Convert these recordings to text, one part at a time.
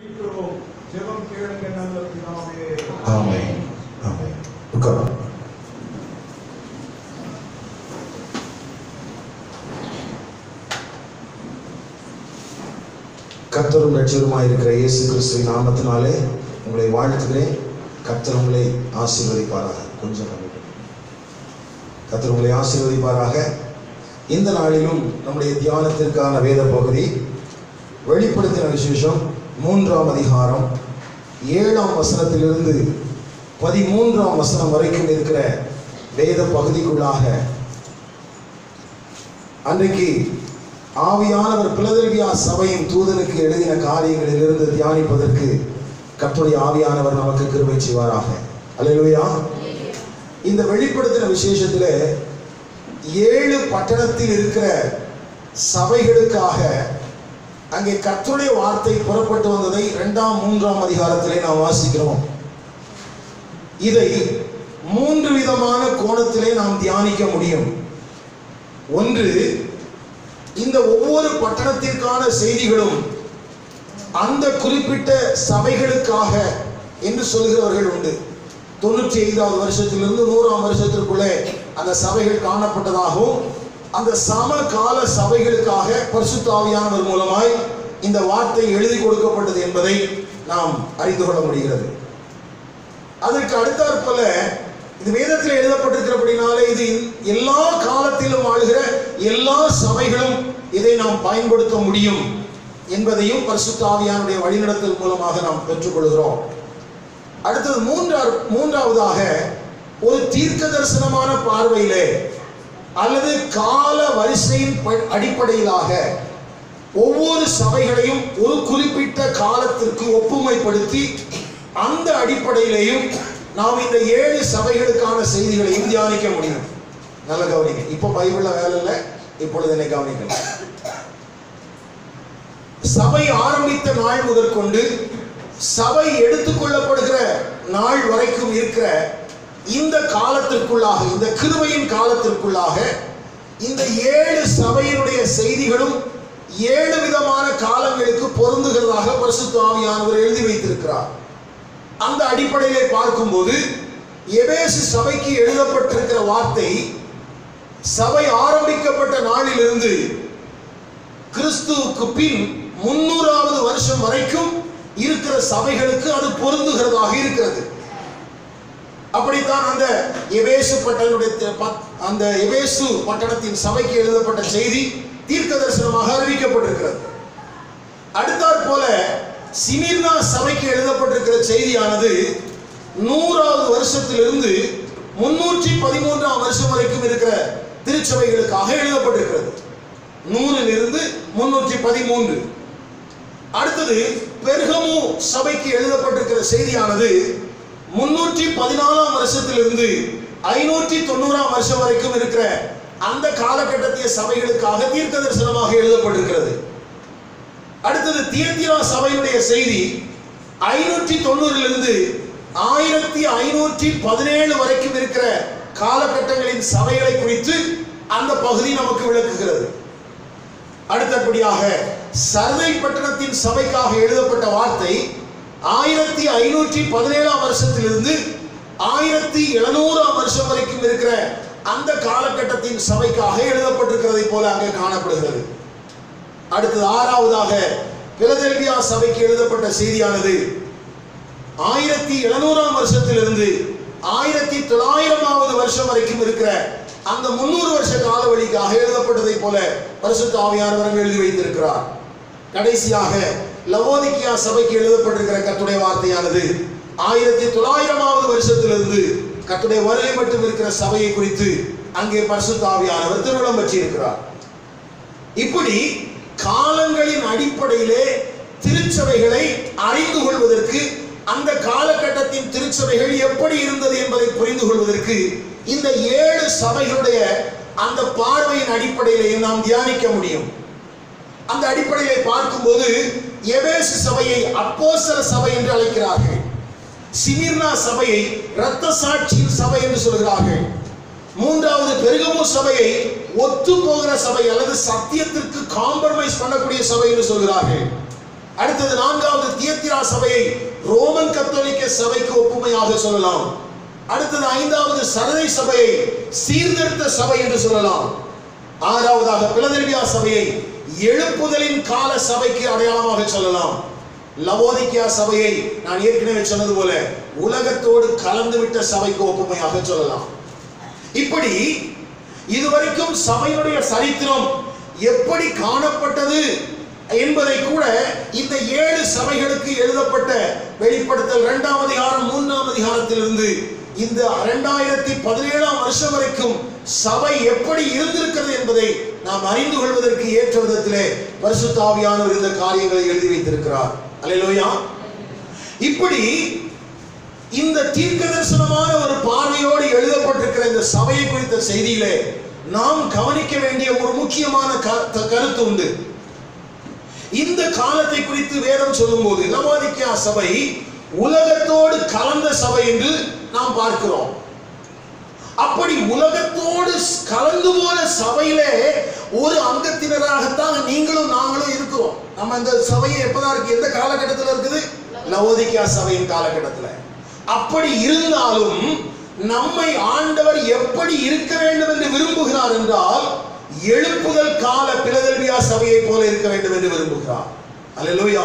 இருக்கிறோம் ஜெபம் கேளுங்க நல்ல பிதாவே ஆமென் ஆமென் உட்காரும் கர்த்தரும் ரட்சருமாய் இருக்கிற இயேசு கிறிஸ்துவின் நாமத்தினாலே உங்களை வாழ்த்துகிறேன் கர்த்தர் உங்களை ஆசீர்வதிப்பாராக கொஞ்சம் கம்மிட்டு. கர்த்தர் உங்களை ஆசீர்வதிப்பாராக இந்த நாளிலும் நம்முடைய தியானத்திற்கான வேத பகுதி வெளிப்படுத்தின விசேஷம் மூன்றாம் அதிகாரம் ஏழாம் வசனத்திலிருந்து பதிமூன்றாம் வசனம் வரைக்கும் இருக்கிற வேத பகுதிக்குள்ளாக அன்றைக்கு ஆவியானவர் பிலதெல்பியா சபையின் தூதனுக்கு எழுதின காரியங்களிலிருந்து தியானிப்பதற்கு கர்த்தருடைய ஆவியானவர் நமக்கு கிருபை செய்வாராக அல்லேலூயா இந்த வெளிப்படுத்தின விசேஷத்தில் ஏழு பட்டணத்தில் இருக்கிற சபைகளுக்காக அங்கே கர்த்தருடைய வார்த்தை புறப்பட்டு வந்ததை இரண்டாம் மூன்றாம் அதிகாரத்திலே நாம் வாசிக்கிறோம் இதை மூன்று விதமான கோணத்திலே நாம் தியானிக்க முடியும் ஒன்று இந்த ஒவ்வொரு பட்டணத்திற்கான செய்திகளும் அந்த குறிப்பிட்ட சபைகளுக்காக என்று சொல்கிறவர்கள் உண்டு தொண்ணூற்றி ஐந்தாவது வருஷத்திலிருந்து நூறாம் வருஷத்திற்குள்ளே அந்த சபைகள் காணப்பட்டதாகவும் அந்த சமகால சபைகளுக்காக பரிசுத்தாவியானவர் மூலமாய் இந்த வார்த்தை எழுதி கொடுக்கப்பட்டது என்பதை நாம் அறிந்து கொள்ள முடிகிறது அதற்கு அடுத்தாற்போல இது வேதத்தில் எழுதப்பட்டிருக்கிறபடினாலே இது எல்லா காலத்திலும் ஆளுகிற எல்லா சபைகளும் இதை நாம் பயன்படுத்த முடியும் என்பதையும் பரிசுத்த ஆவியானுடைய வழிநடத்தல் மூலமாக நாம் பெற்றுக்கொள்கிறோம் அடுத்தது மூன்றா மூன்றாவதாக ஒரு தீர்க்க தரிசனமான பார்வையிலே அல்லது கால வரிசையின் ப- அடிப்படையிலாக ஒவ்வொரு சபைகளையும் ஒரு குறிப்பிட்ட காலத்திற்கு ஒப்புமைப்படுத்தி அந்த அடிப்படையிலேயும் நாம் இந்த ஏழு சபைகளுக்கான செய்திகளையும் தியானிக்க முடியும் நல்ல கவனிங்க இப்போ பைபிள்ல வேலை இல்லை இப்பொழுது என்னை கவனிக்கலாம் சபை ஆரம்பித்த நாள் முதற்கொண்டு சபை எடுத்துக்கொள்ளப்படுகிற நாள் வரைக்கும் இருக்கிற இந்த காலத்திற்குள்ளாக இந்த கிருபையின் காலத்திற்குள்ளாக இந்த ஏழு சபையினுடைய செய்திகளும் ஏழு விதமான காலங்களுக்கு பொருந்துகிறதாக பரிசுத்த ஆவியானவர் எழுதி வைத்திருக்கிறார் அந்த அடிப்படையிலே பார்க்கும்போது எபேசு சபைக்கு எழுதப்பட்டிருக்கிற வார்த்தை சபை ஆரம்பிக்கப்பட்ட நாளிலிருந்து கிறிஸ்துவுக்கு பின் முன்னூறாவது வருஷம் வரைக்கும் இருக்கிற சபைகளுக்கு அது பொருந்துகிறதாக இருக்கிறது அப்படித்தான் அந்த எபேசு பட்டணனுடைய த- பத்- அந்த எபேசு பட்டணத்தின் சபைக்கு எழுதப்பட்ட செய்தி தீர்க்க தரிசனமாக அறிவிக்கப்பட்டிருக்கிறது அடுத்தாற் போல சிமிர்னா சபைக்கு எழுதப்பட்டிருக்கிற செய்தியானது நூறாவது வருஷத்திலிருந்து முன்னூற்றி பதிமூன்றாம் வருஷம் வரைக்கும் இருக்கிற திருச்சபைகளுக்காக எழுதப்பட்டிருக்கிறது நூறிலிருந்து முன்னூற்றி பதிமூன்று அடுத்தது பெர்கமு சபைக்கு எழுதப்பட்டிருக்கிற செய்தியானது முன்னூற்றி பதினாலாம் வருஷத்திலிருந்து ஐநூற்றி தொண்ணூறாம் வருஷம் வரைக்கும் இருக்கிற அந்த காலகட்டத்திய சபைகளுக்காக தீர்க்க தரிசனமாக எழுதப்பட்டிருக்கிறது அடுத்தது தியத்திரா சபையினுடைய செய்தி ஐநூற்றி தொண்ணூறிலிருந்து ஆயிரத்தி ஐநூற்றி பதினேழு வரைக்கும் இருக்கிற காலகட்டங்களின் சபைகளை குறித்து அந்த பகுதி நமக்கு விளக்குகிறது அடுத்தபடியாக சர்தை பட்டணத்தின் சபைக்காக எழுதப்பட்ட வார்த்தை ஆயிரத்தி ஐநூற்றி பதினேழாம் வருஷத்திலிருந்து ஆயிரத்தி எழுநூறாம் வருஷம் வரைக்கும் இருக்கிற அந்த காலகட்டத்தின் சபைக்காக எழுதப்பட்டிருக்கிறதை போல அங்கே காணப்படுகிறது அடுத்தது ஆறாவதாக பிலதெல்பியா சபைக்கு எழுதப்பட்ட செய்தியானது ஆயிரத்தி எழுநூறாம் வருஷத்திலிருந்து ஆயிரத்தி தொள்ளாயிரமாவது வருஷம் வரைக்கும் இருக்கிற அந்த முன்னூறு வருஷ காலவழிக்காக எழுதப்பட்டதை போல பரிசுத்த ஆவியானவர் எழுதி வைத்திருக்கிறார் கடைசியாக லவோதிக்கியா சபைக்கு எழுதப்பட்டிருக்கிற கத்துடைய வார்த்தையானது ஆயிரத்தி தொள்ளாயிரமாவது வருஷத்திலிருந்து கத்துடைய வருகை மட்டும் இருக்கிற சபையை குறித்து அங்கே பரிசுத்த ஆவியானவர் திருவிழம் பெற்றிருக்கிறார் இப்படி காலங்களின் அடிப்படையிலே திருச்சபைகளை அறிந்து கொள்வதற்கு அந்த காலகட்டத்தின் திருச்சபைகள் எப்படி இருந்தது என்பதை புரிந்து கொள்வதற்கு இந்த ஏழு சபைகளுடைய அந்த பார்வையின் அடிப்படையிலேயும் நாம் தியானிக்க முடியும் அந்த அடிப்படையிலே பார்க்கும்போது எபேசு சபையை அப்போஸ்தல சபை என்று அழைக்கிறார்கள் சிமிர்னா சபையை இரத்த சாட்சியின் சபை என்று சொல்கிறார்கள் மூன்றாவது பெருகமு சபையை ஒத்து போகிற சபை அல்லது சத்தியத்திற்கு காம்ப்ரமைஸ் பண்ணக்கூடிய சபை என்று சொல்கிறார்கள் அடுத்தது நான்காவது தியத்திரா லவோதிக்கா சபையை ரோமன் கத்தோலிக்க சபைக்கு ஒப்புமையாக சொல்லலாம் அடுத்தது ஐந்தாவது சரதை சபையை சீர்திருத்த சபை என்று சொல்லலாம் ஆறாவதாக பிலதெல்வியா சபையை எழுப்புதலின் கால சபைக்கு அடையாளமாக சொல்லலாம் லவோதிக்கியா சபையை நான் ஏற்கனவே சொன்னது போல உலகத்தோடு கலந்து விட்ட சபைக்கு ஒப்புமையாக சொல்லலாம் இப்படி இதுவரைக்கும் சபையுடைய சரித்திரம் எப்படி காணப்பட்டது என்பதை கூட இந்த ஏழு சபைகளுக்கு எழுதப்பட்ட வெளிப்படுத்தல் இரண்டாம் அதிகாரம் மூன்றாம் அதிகாரத்திலிருந்து இந்த இரண்டாயிரத்தி பதினேழாம் வருஷம் வரைக்கும் சபை எப்படி இருந்திருக்கிறது என்பதை நாம் அறிந்து கொள்வதற்கு ஏற்ற விதத்திலே பரிசுத்த ஆவியானவர் இந்த காரியங்களை எழுதி வைத்திருக்கிறார் அல்லேலூயா இப்படி இந்த தீர்க்க தரிசனமான ஒரு பார்வையோடு எழுதப்பட்டிருக்கிற இந்த சபையை குறித்த செய்தியிலே நாம் கவனிக்க வேண்டிய ஒரு முக்கியமான க- த- கருத்து உண்டு இந்த காலத்தை குறித்து வேதம் சொல்லும்போது லவோதிக்கா சபை உலகத்தோடு கலந்த சபை என்று நாம் பார்க்கிறோம் அப்படி உலகத்தோடு கலந்து போன சபையிலே ஒரு அங்கத்தினராகத்தான் நீங்களும் நாங்களும் இருக்கிறோம் நம்ம இந்த சபையை எப்பதான் இருக்கு எந்த காலகட்டத்தில் இருக்குது லவோதிக்கா சபையின் காலகட்டத்தில் அப்படி இருந்தாலும் நம்மை ஆண்டவர் எப்படி இருக்க வேண்டும் என்று விரும்புகிறார் என்றால் எழுப்புதல் கால பிலதெல்வியா சபையை போல இருக்க வேண்டும் என்று விரும்புகிறார் அல்லேலூயா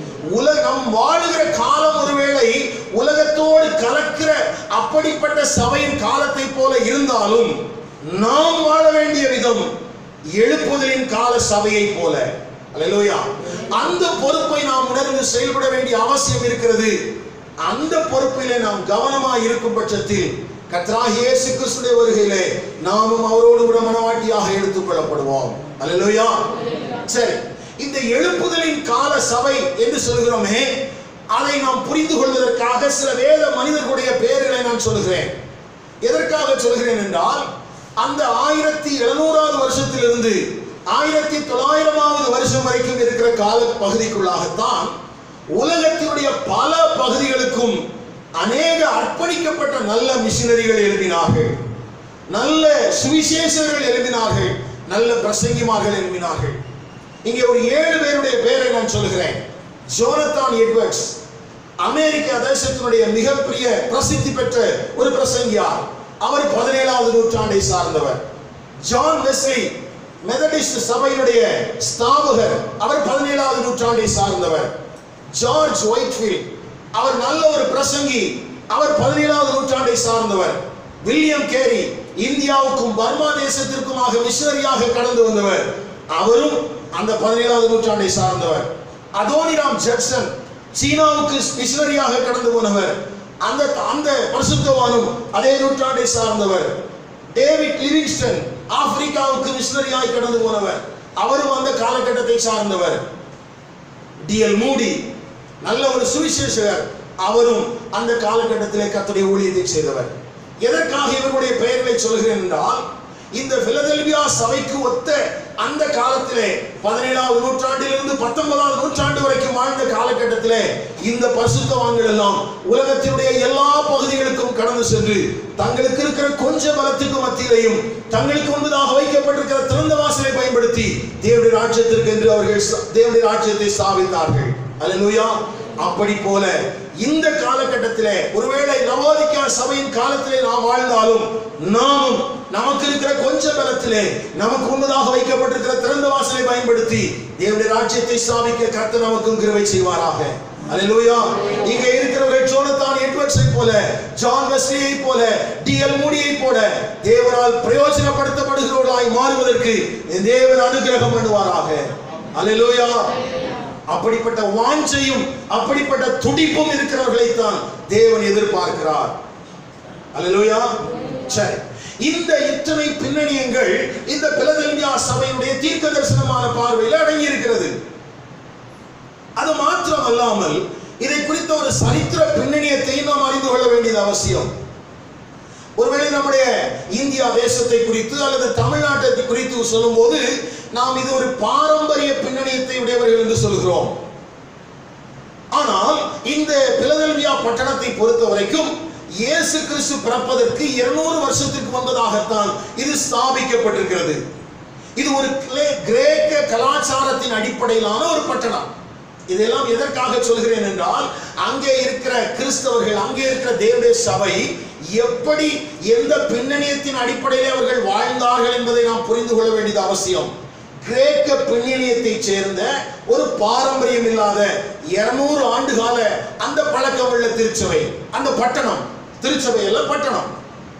உலகம் வாழுகிற காலம் ஒருவேளை உலகத்தோடு கலக்கிற அப்படிப்பட்ட சபையின் காலத்தை போல இருந்தாலும் நாம் வாழ வேண்டிய விதம் எழுப்புதலின் கால சபையை போல அல்லேலூயா அந்த பொறுப்பை நாம் உணர்ந்து செயல்பட வேண்டிய அவசியம் இருக்கிறது அந்த பொறுப்பிலே நாம் கவனமாய் இருக்கும் பட்சத்தில் கர்த்தராகிய இயேசு கிறிஸ்துடைய வருகையிலே நாமும் அவரோடு கூட மனவாட்டியாக எடுத்துக் கொள்ளப்படுவோம் அல்லேலூயா சரி இந்த எழுப்புதலின் கால சபை என்று சொல்கிறோமே அதை நாம் புரிந்து கொள்வதற்காக சில வேத மனிதர்களுடைய பெயர்களை நான் சொல்கிறேன் எதற்காக சொல்கிறேன் என்றால் அந்த ஆயிரத்தி எழுநூறாவது வருஷத்திலிருந்து ஆயிரத்தி தொள்ளாயிரமாவது வருஷம் வரைக்கும் இருக்கிற கால பகுதிக்குள்ளாகத்தான் உலகத்தினுடைய பல பகுதிகளுக்கும் அநேக அர்ப்பணிக்கப்பட்ட நல்ல மிஷினரிகள் எழுதினார்கள் நல்ல சுவிசேஷர்கள் எழுதினார்கள் நல்ல பிரசங்கிமார்கள் எழுதினார்கள் இங்கே ஒரு ஏழு பேருடைய பெயரை நான் சொல்கிறேன் ஜோனத்தான் எட்வர்ட்ஸ் அமெரிக்க தேசத்தினுடைய மிகப்பெரிய பிரசித்தி பெற்ற ஒரு பிரசங்கியார் அவர் பதினேழாவது நூற்றாண்டை சார்ந்தவர் ஜான் வெஸ்லி மெதடிஸ்ட் சபையினுடைய ஸ்தாபகர் அவர் பதினேழாவது நூற்றாண்டை சார்ந்தவர் ஜார்ஜ் ஒயிட்ஃபீல்ட் அவர் நல்ல ஒரு பிரசங்கி அவர் பதினேழாவது நூற்றாண்டை சார்ந்தவர் வில்லியம் கேரி இந்தியாவுக்கும் பர்மா தேசத்திற்குமாக மிஷனரியாக கடந்து வந்தவர் அவரும் அந்த பதினேழாவது நூற்றாண்டை சார்ந்தவர் அதோனிராம் ஜட்சன் சீனாவுக்கு மிஷனரியாக கடந்து போனவர் அந்த அந்த பரிசுத்தவானும் அதே நூற்றாண்டை சார்ந்தவர் டேவிட் லிவிங்ஸ்டன் ஆப்பிரிக்காவுக்கு மிஷனரியாய் கடந்து போனவர் அவரும் அந்த காலகட்டத்தை சார்ந்தவர் டிஎல் மூடி நல்ல ஒரு சுவிசேஷகர் அவரும் அந்த காலகட்டத்திலே கர்த்தருடைய ஊழியத்தை செய்தவர் எதற்காக இவர்களுடைய பெயர்களை சொல்கிறேன் என்றால் இந்த பிலதெல்வியா சபைக்கு ஒத்த அந்த காலத்திலே பதினேழாவது நூற்றாண்டிலிருந்து பத்தொன்பதாவது நூற்றாண்டு வரைக்கும் வாழ்ந்த காலகட்டத்திலே இந்த பரிசுத்தவான்கள் எல்லாம் உலகத்தினுடைய எல்லா பகுதிகளுக்கும் கடந்து சென்று தங்களுக்கு இருக்கிற கொஞ்ச பலத்துக்கு மத்தியிலையும் தங்களுக்கு முன்பதாக வைக்கப்பட்டிருக்கிற திறந்த வாசலை பயன்படுத்தி தேவனுடைய ராஜ்யத்திற்கு என்று அவர்கள் ச- தேவனுடைய ராஜ்யத்தை ஸ்தாபித்தார்கள் அல்லேலூயா அப்படி போல இந்த காலகட்டத்திலே ஒருவேளை நவோதிக்கா சபையின் காலத்திலே நாம் வாழ்ந்தாலும் நாமும் நமக்கு இருக்கிற கொஞ்ச பலத்திலே நமக்கு முன்பதாக வைக்கப்பட்டிருக்கிற திறந்த வாசலை பயன்படுத்தி தேவனுடைய ராஜ்யத்தை ஸ்தாபிக்க கர்த்தர் நமக்கும் கிருபை செய்வாராக அல்லேலூயா இங்க இருக்கிறவர்கள் ஜோனத்தான் எட்வர்ட்ஸை போல ஜான் வெஸ்லியை போல டிஎல் மூடியை போல தேவனால் பிரயோஜனப்படுத்தப்படுகிறவர்களாய் மாறுவதற்கு தேவன் அனுகிரகம் பண்ணுவாராக அல்லேலூயா அப்படிப்பட்ட வாஞ்சையும் அப்படிப்பட்ட துடிப்பும் இருக்கிறவர்களைத்தான் தேவன் எதிர்பார்க்கிறார் அல்லேலூயா சரி இந்த இத்தனை பின்னணியங்கள் இந்த பிலதெல்வியா சபையுடைய தீர்க்க தரிசனமான பார்வையில் அடங்கி இருக்கிறது அது மாத்திரம் அல்லாமல் இதை குறித்த ஒரு சரித்திர பின்னணியத்தையும் நாம் அறிந்து கொள்ள வேண்டியது அவசியம் ஒருவேளை நம்முடைய இந்தியா தேசத்தை குறித்து அல்லது தமிழ்நாட்டை குறித்து சொல்லும்போது நாம் இது ஒரு பாரம்பரிய பின்னணியத்தை உடையவர்கள் என்று சொல்கிறோம் ஆனால் இந்த பிலதெல்வியா பட்டணத்தை பொறுத்த வரைக்கும் இயேசு கிறிஸ்து பிறப்பதற்கு 200 வருஷத்துக்கு முன்பதாகத்தான் இது ஸ்தாபிக்கப்பட்டிருக்கிறது இது ஒரு கிளே- கிரேக்க கலாச்சாரத்தின் அடிப்படையிலான ஒரு பட்டணம் இதெல்லாம் எதற்காக சொல்கிறேன் என்றால் அங்கே இருக்கிற கிறிஸ்தவர்கள் அங்கே இருக்கிற தேவனுடைய சபை எப்படி எந்த பின்னணியத்தின் அடிப்படையில் அவர்கள் வாழ்ந்தார்கள் என்பதை நாம் புரிந்து கொள்ள வேண்டியது அவசியம் கிரேக்க பின்னணியத்தை சேர்ந்த ஒரு பாரம்பரியம் இல்லாத இருநூறு ஆண்டு கால அந்த பழக்கம் உள்ள திருச்சபை அந்த பட்டணம் திருச்சபை அல்ல பட்டணம்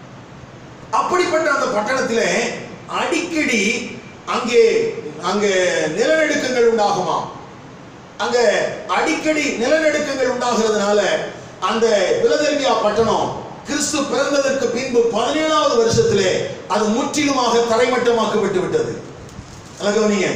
அப்படிப்பட்ட அந்த பட்டணத்திலே அடிக்கடி அங்கே அங்கே நிலநடுக்கங்கள் உண்டாகுமா அங்க அடிக்கடி நிலநடுக்கங்கள் உண்டாகிறதுனால அந்த பிலதெல்பியா பட்டணம் கிறிஸ்து பிறந்ததற்கு பின்பு பதினேழாவது வருஷத்திலே அது முற்றிலுமாக தரைமட்டமாக்கப்பட்டு விட்டது நல்லா கவனிங்க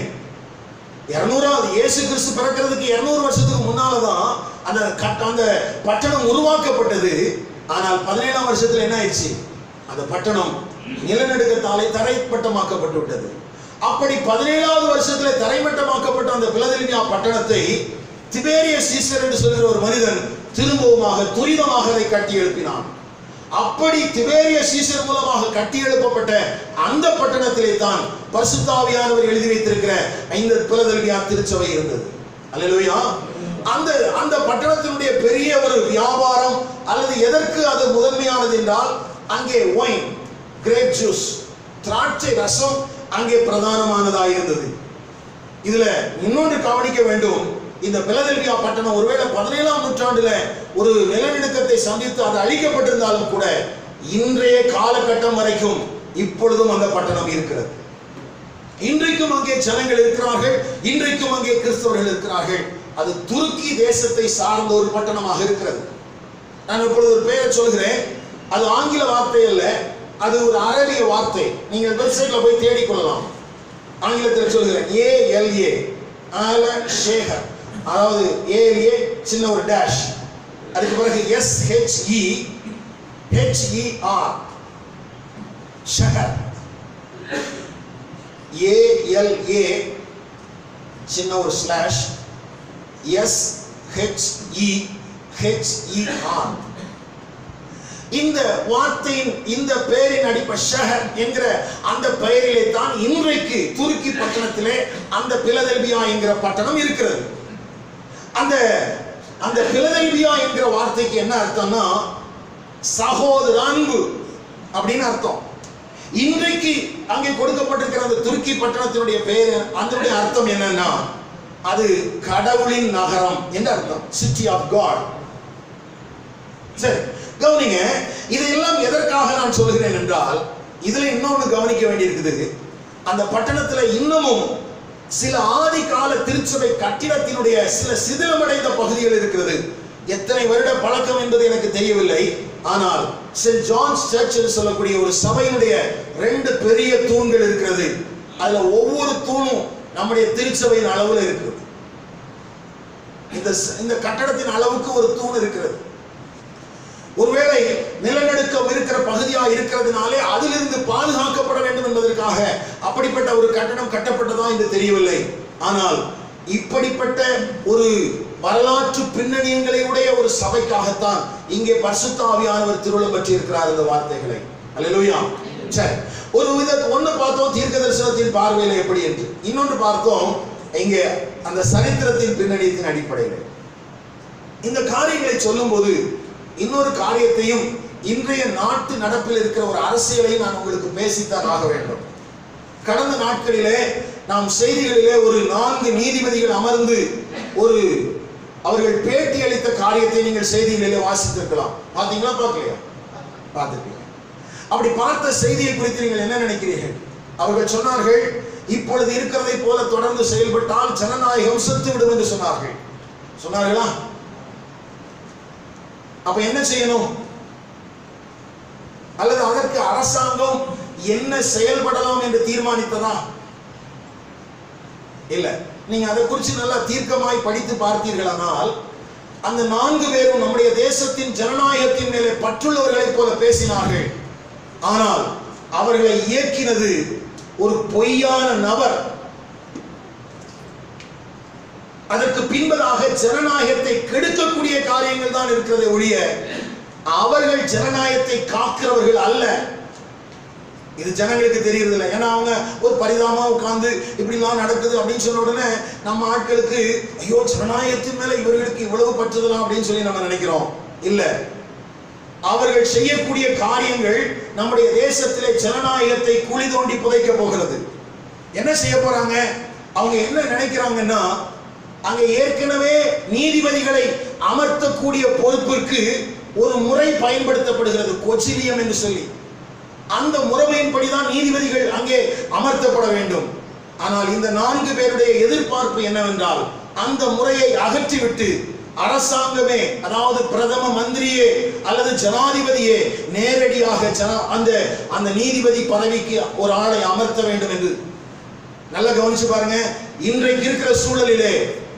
இருநூறாவது இயேசு கிறிஸ்து பிறக்கிறதுக்கு இருநூறு வருஷத்துக்கு முன்னாலதான் அந்த கட்ட அந்த பட்டணம் உருவாக்கப்பட்டது ஆனால் பதினேழாம் வருஷத்துல என்ன ஆயிடுச்சு அந்த பட்டணம் நிலநடுக்கத்தாலே தரைமட்டமாக்கப்பட்டு விட்டது அப்படி பதினேழாவது வருஷத்துல தரைமட்டமாக்கப்பட்ட அந்த பிலதெல்பியா பட்டணத்தை திபேரிய சீசர் என்று சொல்கிற ஒரு மனிதன் திரும்பவுமாக துரிதமாக அதை கட்டி எழுப்பினான் அப்படி திபேரிய சீசர் மூலமாக கட்டி எழுப்பப்பட்ட அந்த பட்டணத்திலே தான் பரிசுத்தாவியானவர் எழுதி வைத்திருக்கிற இந்த பிலதெல்பியா திருச்சபை இருந்தது அல்லேலூயா அந்த அந்த பட்டணத்தினுடைய பெரிய ஒரு வியாபாரம் அல்லது எதற்கு அது முதன்மையானது என்றால் அங்கே ஒயின் கிரேப் ஜூஸ் திராட்சை ரசம் அங்கே பிரதானமானதாக இருந்தது இதுல இன்னொன்று கவனிக்க வேண்டும் இந்த பிலதெல்பியா பட்டணம் ஒருவேளை பதினேழாம் நூற்றாண்டுல ஒரு நிலநடுக்கத்தை சந்தித்து அது அழிக்கப்பட்டிருந்தாலும் கூட இன்றைய காலகட்டம் வரைக்கும் இப்பொழுதும் அந்த பட்டணம் இருக்கிறது இன்றைக்கும் அங்கே ஜனங்கள் இருக்கிறார்கள் இன்றைக்கும் அங்கே கிறிஸ்தவர்கள் இருக்கிறார்கள் அது துருக்கி தேசத்தை சார்ந்த ஒரு பட்டணமாக இருக்கிறது நான் இப்பொழுது ஒரு பெயரை சொல்கிறேன் அது ஆங்கில வார்த்தை அல்ல அது ஒரு அரபிய வார்த்தை நீங்கள் வெப்சைட்ல போய் தேடிக்கொள்ளலாம் ஆங்கிலத்தில் சொல்கிறேன் ஏஎல்ஏ ஆல ஷேகர் அதாவது ஏஎல்ஏ சின்ன ஒரு டேஷ் அதுக்கு பிறகு எஸ் ஹெச்இ ஹெச்இஆர் ஷஹர் ஏஎல்ஏ சின்ன ஒரு ஸ்லாஷ் எஸ் ஹெச்இ ஹெச்இஆர் இந்த வார்த்தையின் இந்த பெயரின் அடிப்ப ஷஹர் என்கிற அந்த பெயரிலே தான் இன்றைக்கு துருக்கி பட்டணத்திலே அந்த பிலதெல்பியா என்கிற பட்டணம் இருக்கிறது அந்த அந்த பிலதெல்பியா என்கிற வார்த்தைக்கு என்ன அர்த்தம்னா சகோதர அன்பு அப்படின்னு அர்த்தம் இன்றைக்கு அங்கே கொடுக்கப்பட்டிருக்கிற அந்த துருக்கி பட்டணத்தினுடைய பெயர் அதனுடைய அர்த்தம் என்னன்னா அது கடவுளின் நகரம் என்று அர்த்தம் சிட்டி ஆஃப் காட் சரி கவனிங்க இதையெல்லாம் எதற்காக நான் சொல்கிறேன் என்றால் இதுல இன்னொன்னு கவனிக்க வேண்டியிருக்குது அந்த பட்டணத்துல இன்னமும் சில ஆதி கால திருச்சபை கட்டிடத்தினுடைய சில சிதிலமடைந்த பகுதிகள் இருக்கிறது எத்தனை வருட பழக்கம் என்பது எனக்கு தெரியவில்லை ஆனால் சென்ட் ஜான்ஸ் சர்ச் என்று சொல்லக்கூடிய ஒரு சபையினுடைய ரெண்டு பெரிய தூண்கள் இருக்கிறது அதுல ஒவ்வொரு தூணும் நம்முடைய திருச்சபையின் அளவுல இருக்குது இந்த ச- இந்த கட்டடத்தின் அளவுக்கு ஒரு தூண் இருக்கிறது ஒருவேளை நிலநடுக்கம் இருக்கிற பகுதியா இருக்கிறதுனாலே அதிலிருந்து பாதுகாக்கப்பட வேண்டும் என்பதற்காக அப்படிப்பட்ட ஒரு கட்டடம் கட்டப்பட்டதா என்று தெரியவில்லை ஆனால் இப்படிப்பட்ட ஒரு வரலாற்று பின்னணியங்களை உடைய ஒரு சபைக்காகத்தான் இங்கே பரிசுத்த ஆவியானவர் திருவிழம் பற்றி இருக்கிறார் இந்த வார்த்தைகளை அல்லேலூயா சரி ஒரு வித ஒண்ணு பார்த்தோம் தீர்க்க தரிசனத்தின் பார்வையில எப்படி என்று இன்னொன்று பார்த்தோம் இங்கே அந்த சரித்திரத்தின் பின்னணியத்தின் அடிப்படையில் இந்த காரியங்களை சொல்லும்போது இன்னொரு காரியத்தையும் இன்றைய நாட்டு நடப்பில் இருக்கிற ஒரு அரசியலையும் நான் உங்களுக்கு பேசித்தான் ஆக வேண்டும் கடந்த நாட்களிலே நாம் செய்திகளிலே ஒரு நான்கு நீதிபதிகள் அமர்ந்து ஒரு அவர்கள் பேட்டி அளித்த காரியத்தை நீங்கள் செய்திகளிலே வாசித்திருக்கலாம் பார்த்தீங்களா பார்க்கலையா பார்த்திருக்கீங்க அப்படி பார்த்த செய்தியை குறித்து நீங்கள் என்ன நினைக்கிறீர்கள் அவர்கள் சொன்னார்கள் இப்பொழுது இருக்கிறதை போல தொடர்ந்து செயல்பட்டால் ஜனநாயகம் செத்து விடும் என்று சொன்னார்கள் சொன்னார்களா அப்ப என்ன செய்யணும் அல்லது அதற்கு அரசாங்கம் என்ன செயல்படலாம் என்று தீர்மானித்ததா இல்ல நீங்க அதை குறித்து நல்லா தீர்க்கமாய் படித்து பார்த்தீர்களானால் அந்த நான்கு பேரும் நம்முடைய தேசத்தின் ஜனநாயகத்தின் மேலே பற்றுள்ளவர்களைப் போல பேசினார்கள் ஆனால் அவர்களை இயக்கினது ஒரு பொய்யான நபர் அதற்கு பின்பதாக ஜனநாயகத்தை கெடுக்கக்கூடிய காரியங்கள் தான் இருக்கிறதே ஒழிய அவர்கள் ஜனநாயகத்தை காக்கிறவர்கள் அல்ல இது ஜனங்களுக்கு தெரியறது இல்லை ஏன்னா அவங்க ஒரு பரிதாபமா உட்கார்ந்து இப்படிலாம் நடக்குது அப்படின்னு சொன்ன உடனே நம்ம ஆட்களுக்கு ஐயோ ஜனநாயகத்தின் மேல இவர்களுக்கு இவ்வளவு பற்றுதலாம் அப்படின்னு சொல்லி நம்ம நினைக்கிறோம் இல்ல அவர்கள் செய்யக்கூடிய காரியங்கள் நம்முடைய தேசத்திலே ஜனநாயகத்தை குழி தோண்டி புதைக்க போகிறது என்ன செய்ய போறாங்க அவங்க என்ன நினைக்கிறாங்கன்னா அங்க ஏற்கனவே நீதிபதிகளை அமர்த்தக்கூடிய பொறுப்பிற்கு ஒரு முறை பயன்படுத்தப்படுகிறது கொச்சிலியம் என்று சொல்லி அந்த முறைமையின்படி தான் நீதிபதிகள் அங்கே அமர்த்தப்பட வேண்டும் ஆனால் இந்த நான்கு பேருடைய எதிர்பார்ப்பு என்னவென்றால் அந்த முறையை அகற்றிவிட்டு அரசாங்கமே அதாவது பிரதம மந்திரியே அல்லது ஜனாதிபதியே நேரடியாக ஜன அந்த அந்த நீதிபதி பதவிக்கு ஒரு ஆளை அமர்த்த வேண்டும் என்று நல்லா கவனிச்சு பாருங்க இன்றைக்கு இருக்கிற சூழலிலே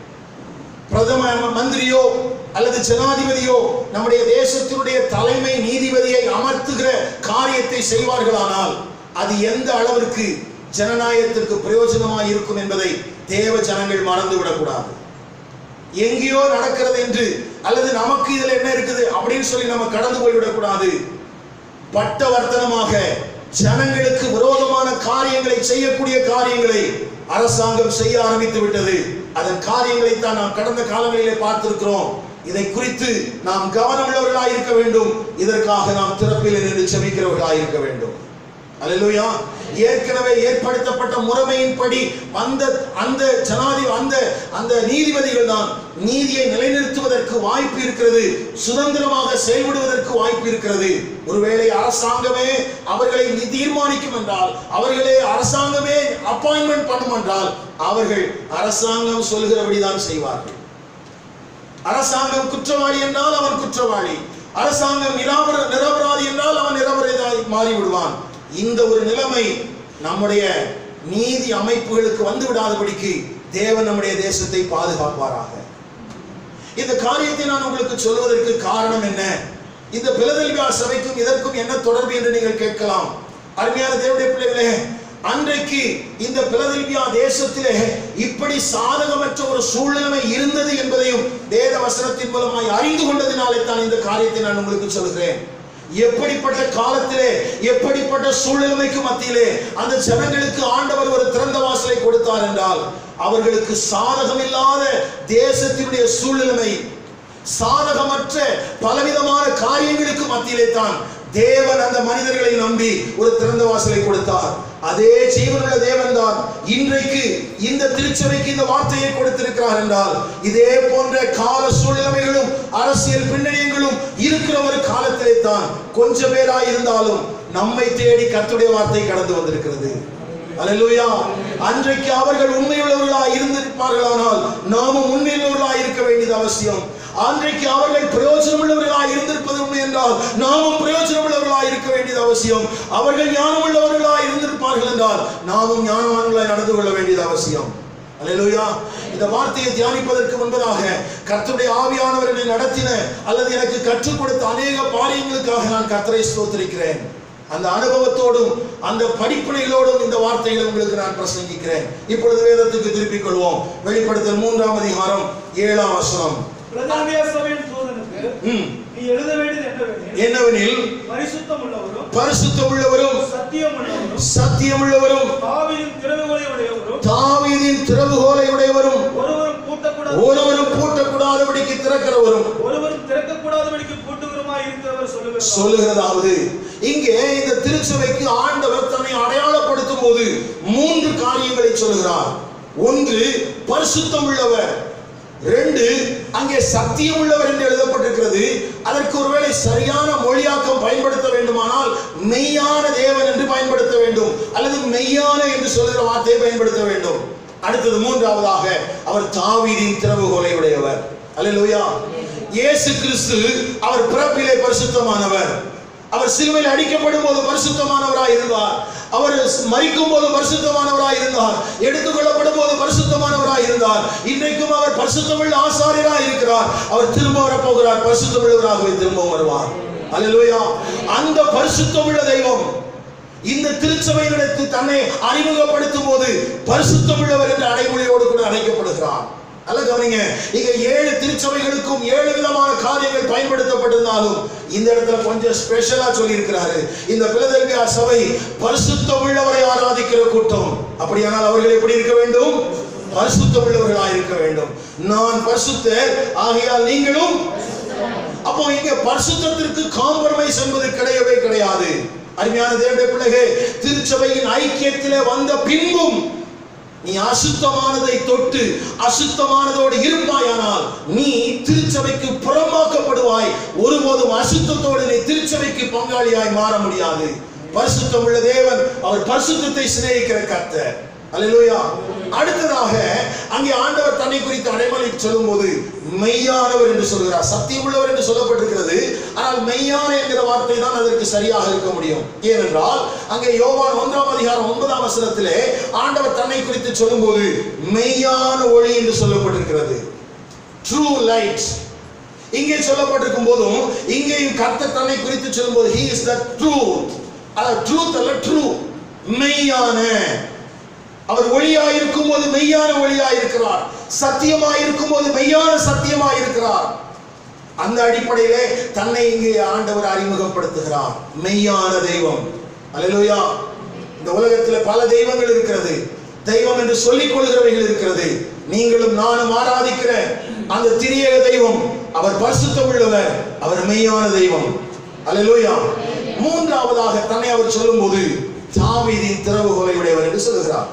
பிரதம மந்திரியோ அல்லது ஜனாதிபதியோ நம்முடைய தேசத்தினுடைய தலைமை நீதிபதியை அமர்த்துகிற காரியத்தை செய்வார்களானால் அது எந்த அளவிற்கு ஜனநாயகத்திற்கு பிரயோஜனமாய் இருக்கும் என்பதை தேவ ஜனங்கள் மறந்து விடக்கூடாது எங்கேயோ நடக்கிறது என்று அல்லது நமக்கு இதுல என்ன இருக்குது அப்படின்னு சொல்லி நம்ம கடந்து போய்விடக்கூடாது பட்டவர்த்தனமாக ஜனங்களுக்கு விரோதமான காரியங்களை செய்யக்கூடிய காரியங்களை அரசாங்கம் செய்ய ஆரம்பித்து விட்டது அதன் காரியங்களை தான் நாம் கடந்த காலங்களிலே பார்த்திருக்கிறோம் இதை குறித்து நாம் கவனமுள்ளவர்களாய் இருக்க வேண்டும் இதற்காக நாம் திறப்பில் நின்று செபிக்கிறவர்களாய் இருக்க வேண்டும் அல்லேலூயா ஏற்கனவே ஏற்படுத்தப்பட்ட முறைமையின்படி அந்த அந்த ஜனாதி அந்த அந்த நீதிபதிகள் தான் நீதியை நிலைநிறுத்துவதற்கு வாய்ப்பு இருக்கிறது சுதந்திரமாக செயல்படுவதற்கு வாய்ப்பு இருக்கிறது ஒருவேளை அரசாங்கமே அவர்களை நி- தீர்மானிக்கும் என்றால் அவர்களே அரசாங்கமே அப்பாயின்மெண்ட் பண்ணும் என்றால் அவர்கள் அரசாங்கம் சொல்கிறபடிதான் செய்வார்கள் அரசாங்கம் குற்றவாளி என்றால் அவன் குற்றவாளி அரசாங்கம் நிராபர நிரபராதி என்றால் அவன் நிரபராதி மாறி விடுவான் இந்த ஒரு நிலைமை நம்முடைய நீதி அமைப்புகளுக்கு வந்து விடாதபடிக்கு தேவன் நம்முடைய தேசத்தை பாதுகாப்பாராக இந்த காரியத்தை நான் உங்களுக்கு சொல்வதற்கு காரணம் என்ன இந்த பிலதெல்வியா சபைக்கும் இதற்கும் என்ன தொடர்பு என்று நீங்கள் கேட்கலாம் அருமையான தேவனுடைய பிள்ளைகளே அன்றைக்கு இந்த பிலதெல்வியா தேசத்திலே இப்படி சாதகமற்ற ஒரு சூழ்நிலைமை இருந்தது என்பதையும் வேத வசனத்தின் மூலமாய் அறிந்து கொண்டதினாலே தான் இந்த காரியத்தை நான் உங்களுக்கு சொல்கிறேன் எப்படிப்பட்ட காலத்திலே எப்படிப்பட்ட சூழ்நிலைமைக்கு மத்தியிலே அந்த ஜனங்களுக்கு ஆண்டவர் ஒரு திறந்த வாசலை கொடுத்தார் என்றால் அவர்களுக்கு சாதகமில்லாத தேசத்தினுடைய சூழ்நிலைமை சாதகமற்ற பலவிதமான காரியங்களுக்கு மத்தியிலே தான் தேவன் அந்த மனிதர்களை நம்பி ஒரு திறந்த வாசலை கொடுத்தார் அதே ஜீவனுள்ள தேவன் தான் இன்றைக்கு இந்த திருச்சபைக்கு இந்த வார்த்தையை கொடுத்திருக்கிறார் என்றால் இதே போன்ற கால சூழ்நிலைகளும் அரசியல் பின்னணியங்களும் இருக்கிற ஒரு காலத்திலே தான் கொஞ்ச பேராய் இருந்தாலும் நம்மை தேடி கர்த்தருடைய வார்த்தை கடந்து வந்திருக்கிறது அல்லேலூயா அன்றைக்கு அவர்கள் உண்மையுள்ளவர்களாய் இருந்திருப்பார்களானால் நாமும் உண்மையுள்ளவர்களாய் இருக்க வேண்டியது அவசியம் அன்றைக்கு அவர்கள் பிரயோஜனம் உள்ளவர்களாய் இருந்திருப்பது உண்மை என்றால் நாமும் பிரயோஜனம் உள்ளவர்களாய் இருக்க வேண்டியது அவசியம் அவர்கள் ஞானம் உள்ளவர்களாய் இருந்திருப்பார்கள் என்றால் நாமும் ஞானவான்களாய் நடந்து கொள்ள வேண்டியது அவசியம் அல்லேலூயா இந்த வார்த்தையை தியானிப்பதற்கு முன்பதாக கர்த்தருடைய ஆவியானவர் என்னை நடத்தின அல்லது எனக்கு கற்றுக் கொடுத்த அநேக பாரியங்களுக்காக நான் கர்த்தரை ஸ்தோத்திரிக்கிறேன் அந்த அனுபவத்தோடும் அந்த படிப்பினைகளோடும் இந்த வார்த்தைகளை உங்களுக்கு நான் பிரசங்கிக்கிறேன் இப்பொழுது வேதத்துக்கு திருப்பிக் கொள்வோம் வெளிப்படுத்தல் மூன்றாம் அதிகாரம் ஏழாம் வசனம் பிரதானிய சபையின் தூதனுக்கு ம். நீ எழுத வேண்டியது என்னவெனில் என்னவெனில் பரிசுத்தம் உள்ளவரும் பரிசுத்தம் உள்ளவரும் சத்தியம் உள்ளவரும் சத்தியம் உள்ளவரும் தாவியின் திறவுகளை உடையவரும் தாவீதின் திறவுகோலை உடையவரும் ஒருவரும் பூட்டக்கூடாத ஒருவரும் பூட்டக்கூடாதபடிக்கு திறக்கிறவரும் ஒருவரும் திறக்கக்கூடாதபடிக்கு பூட்டுகிறமாய் இருக்கிறவர் சொல்லுகிறார் சொல்லுகிறதாவது இங்கே இந்த திருச்சபைக்கு ஆண்டவர் தன்னை அடையாளப்படுத்தும் போது மூன்று காரியங்களை சொல்லுகிறார் ஒன்று பரிசுத்தம் உள்ளவர் ரெண்டு அங்கே சத்தியம் உள்ளவர் என்று எழுதப்பட்டிருக்கிறது அதற்கு ஒருவேளை சரியான மொழியாக்கம் பயன்படுத்த வேண்டுமானால் மெய்யான தேவன் என்று பயன்படுத்த வேண்டும் அல்லது மெய்யான என்று சொல்கிற வார்த்தையை பயன்படுத்த வேண்டும் அடுத்தது மூன்றாவதாக அவர் தாவீதின் திறவுகோலை உடையவர் அல்லேலூயா இயேசு கிறிஸ்து அவர் பிறப்பிலே பரிசுத்தமானவர் அவர் சிலுவையில் அடிக்கப்படும் போது பரிசுத்தமானவராய் இருந்தார் அவர் மரிக்கும் போது பரிசுத்தமானவராய் இருந்தார் எடுத்துக்கொள்ளப்படும் போது பரிசுத்தமானவராய் இருந்தார் இன்றைக்கும் அவர் பரிசுத்தமுள்ள ஆசாரியராய் இருக்கிறார் அவர் திரும்ப வரப்போகிறார் பரிசுத்தமுள்ளவராகவே திரும்ப வருவார் அல்லேலூயா அந்த பரிசுத்தமுள்ள தெய்வம் இந்த திருச்சபையினிடத்து தன்னை அறிமுகப்படுத்தும் போது பரிசுத்தமுள்ளவர் என்ற அடைமொழியோடு கூட அழைக்கப்படுகிறார் அல்ல கவனிங்க இங்க ஏழு திருச்சபைகளுக்கும் ஏழு விதமான காரியங்கள் பயன்படுத்தப்பட்டிருந்தாலும் இந்த இடத்துல கொஞ்சம் ஸ்பெஷலா சொல்லி இருக்கிறாரு இந்த பிலதெல்பியா சபை பரிசுத்த உள்ளவரை ஆராதிக்கிற கூட்டம் அப்படியானால் அவர்கள் எப்படி இருக்க வேண்டும் பரிசுத்த உள்ளவர்களாக இருக்க வேண்டும் நான் பரிசுத்தர் ஆகையால் நீங்களும் அப்போ இங்க பரிசுத்தத்திற்கு காம்ப்ரமைஸ் என்பது கிடையவே கிடையாது அருமையான தேவனுடைய பிள்ளைகளே திருச்சபையின் ஐக்கியத்திலே வந்த பின்பும் நீ அசுத்தமானதை தொட்டு அசுத்தமானதோடு இருப்பாயானால் நீ திருச்சபைக்கு புறம்பாக்கப்படுவாய் ஒருபோதும் அசுத்தத்தோடு நீ திருச்சபைக்கு பங்காளியாய் மாற முடியாது பரிசுத்தம் உள்ள தேவன் அவர் பரிசுத்தத்தை சிநேகிக்கிற கர்த்தர் அல்லேலூயா அடுத்ததாக அங்கே ஆண்டவர் தன்னை குறித்து அடைமொழி சொல்லும்போது மெய்யானவர் என்று சொல்கிறார் சத்தியம் உள்ளவர் என்று சொல்லப்பட்டிருக்கிறது ஆனால் மெய்யான என்கிற வார்த்தை தான் அதற்கு சரியாக இருக்க முடியும் ஏனென்றால் அங்கே யோவான் ஒன்றாம் அதிகாரம் ஒன்பதாம் வசனத்திலே ஆண்டவர் தன்னை குறித்து சொல்லும்போது மெய்யான ஒளி என்று சொல்லப்பட்டிருக்கிறது ட்ரூ லைட் இங்கே சொல்லப்பட்டிருக்கும் போதும் இங்கேயும் கர்த்தர் தன்னை குறித்து சொல்லும்போது he is the truth அதாவது ட்ரூத் அல்ல ட்ரூ மெய்யான அவர் ஒளியாயிருக்கும் போது மெய்யான ஒளியாயிருக்கிறார் சத்தியமாயிருக்கும் போது மெய்யான சத்தியமாயிருக்கிறார் அந்த அடிப்படையிலே தன்னை இங்கே ஆண்டவர் அறிமுகப்படுத்துகிறார் மெய்யான தெய்வம் அல்லேலூயா இந்த உலகத்தில் பல தெய்வங்கள் இருக்கிறது தெய்வம் என்று சொல்லிக் கொள்கிறவைகள் இருக்கிறது நீங்களும் நானும் ஆராதிக்கிற அந்த திரியேக தெய்வம் அவர் பரிசுத்தம் உள்ளவர் அவர் மெய்யான தெய்வம் அல்லேலூயா மூன்றாவதாக தன்னை அவர் சொல்லும்போது தாவீதின் திறவுகோலை உடையவர் என்று சொல்லுகிறார்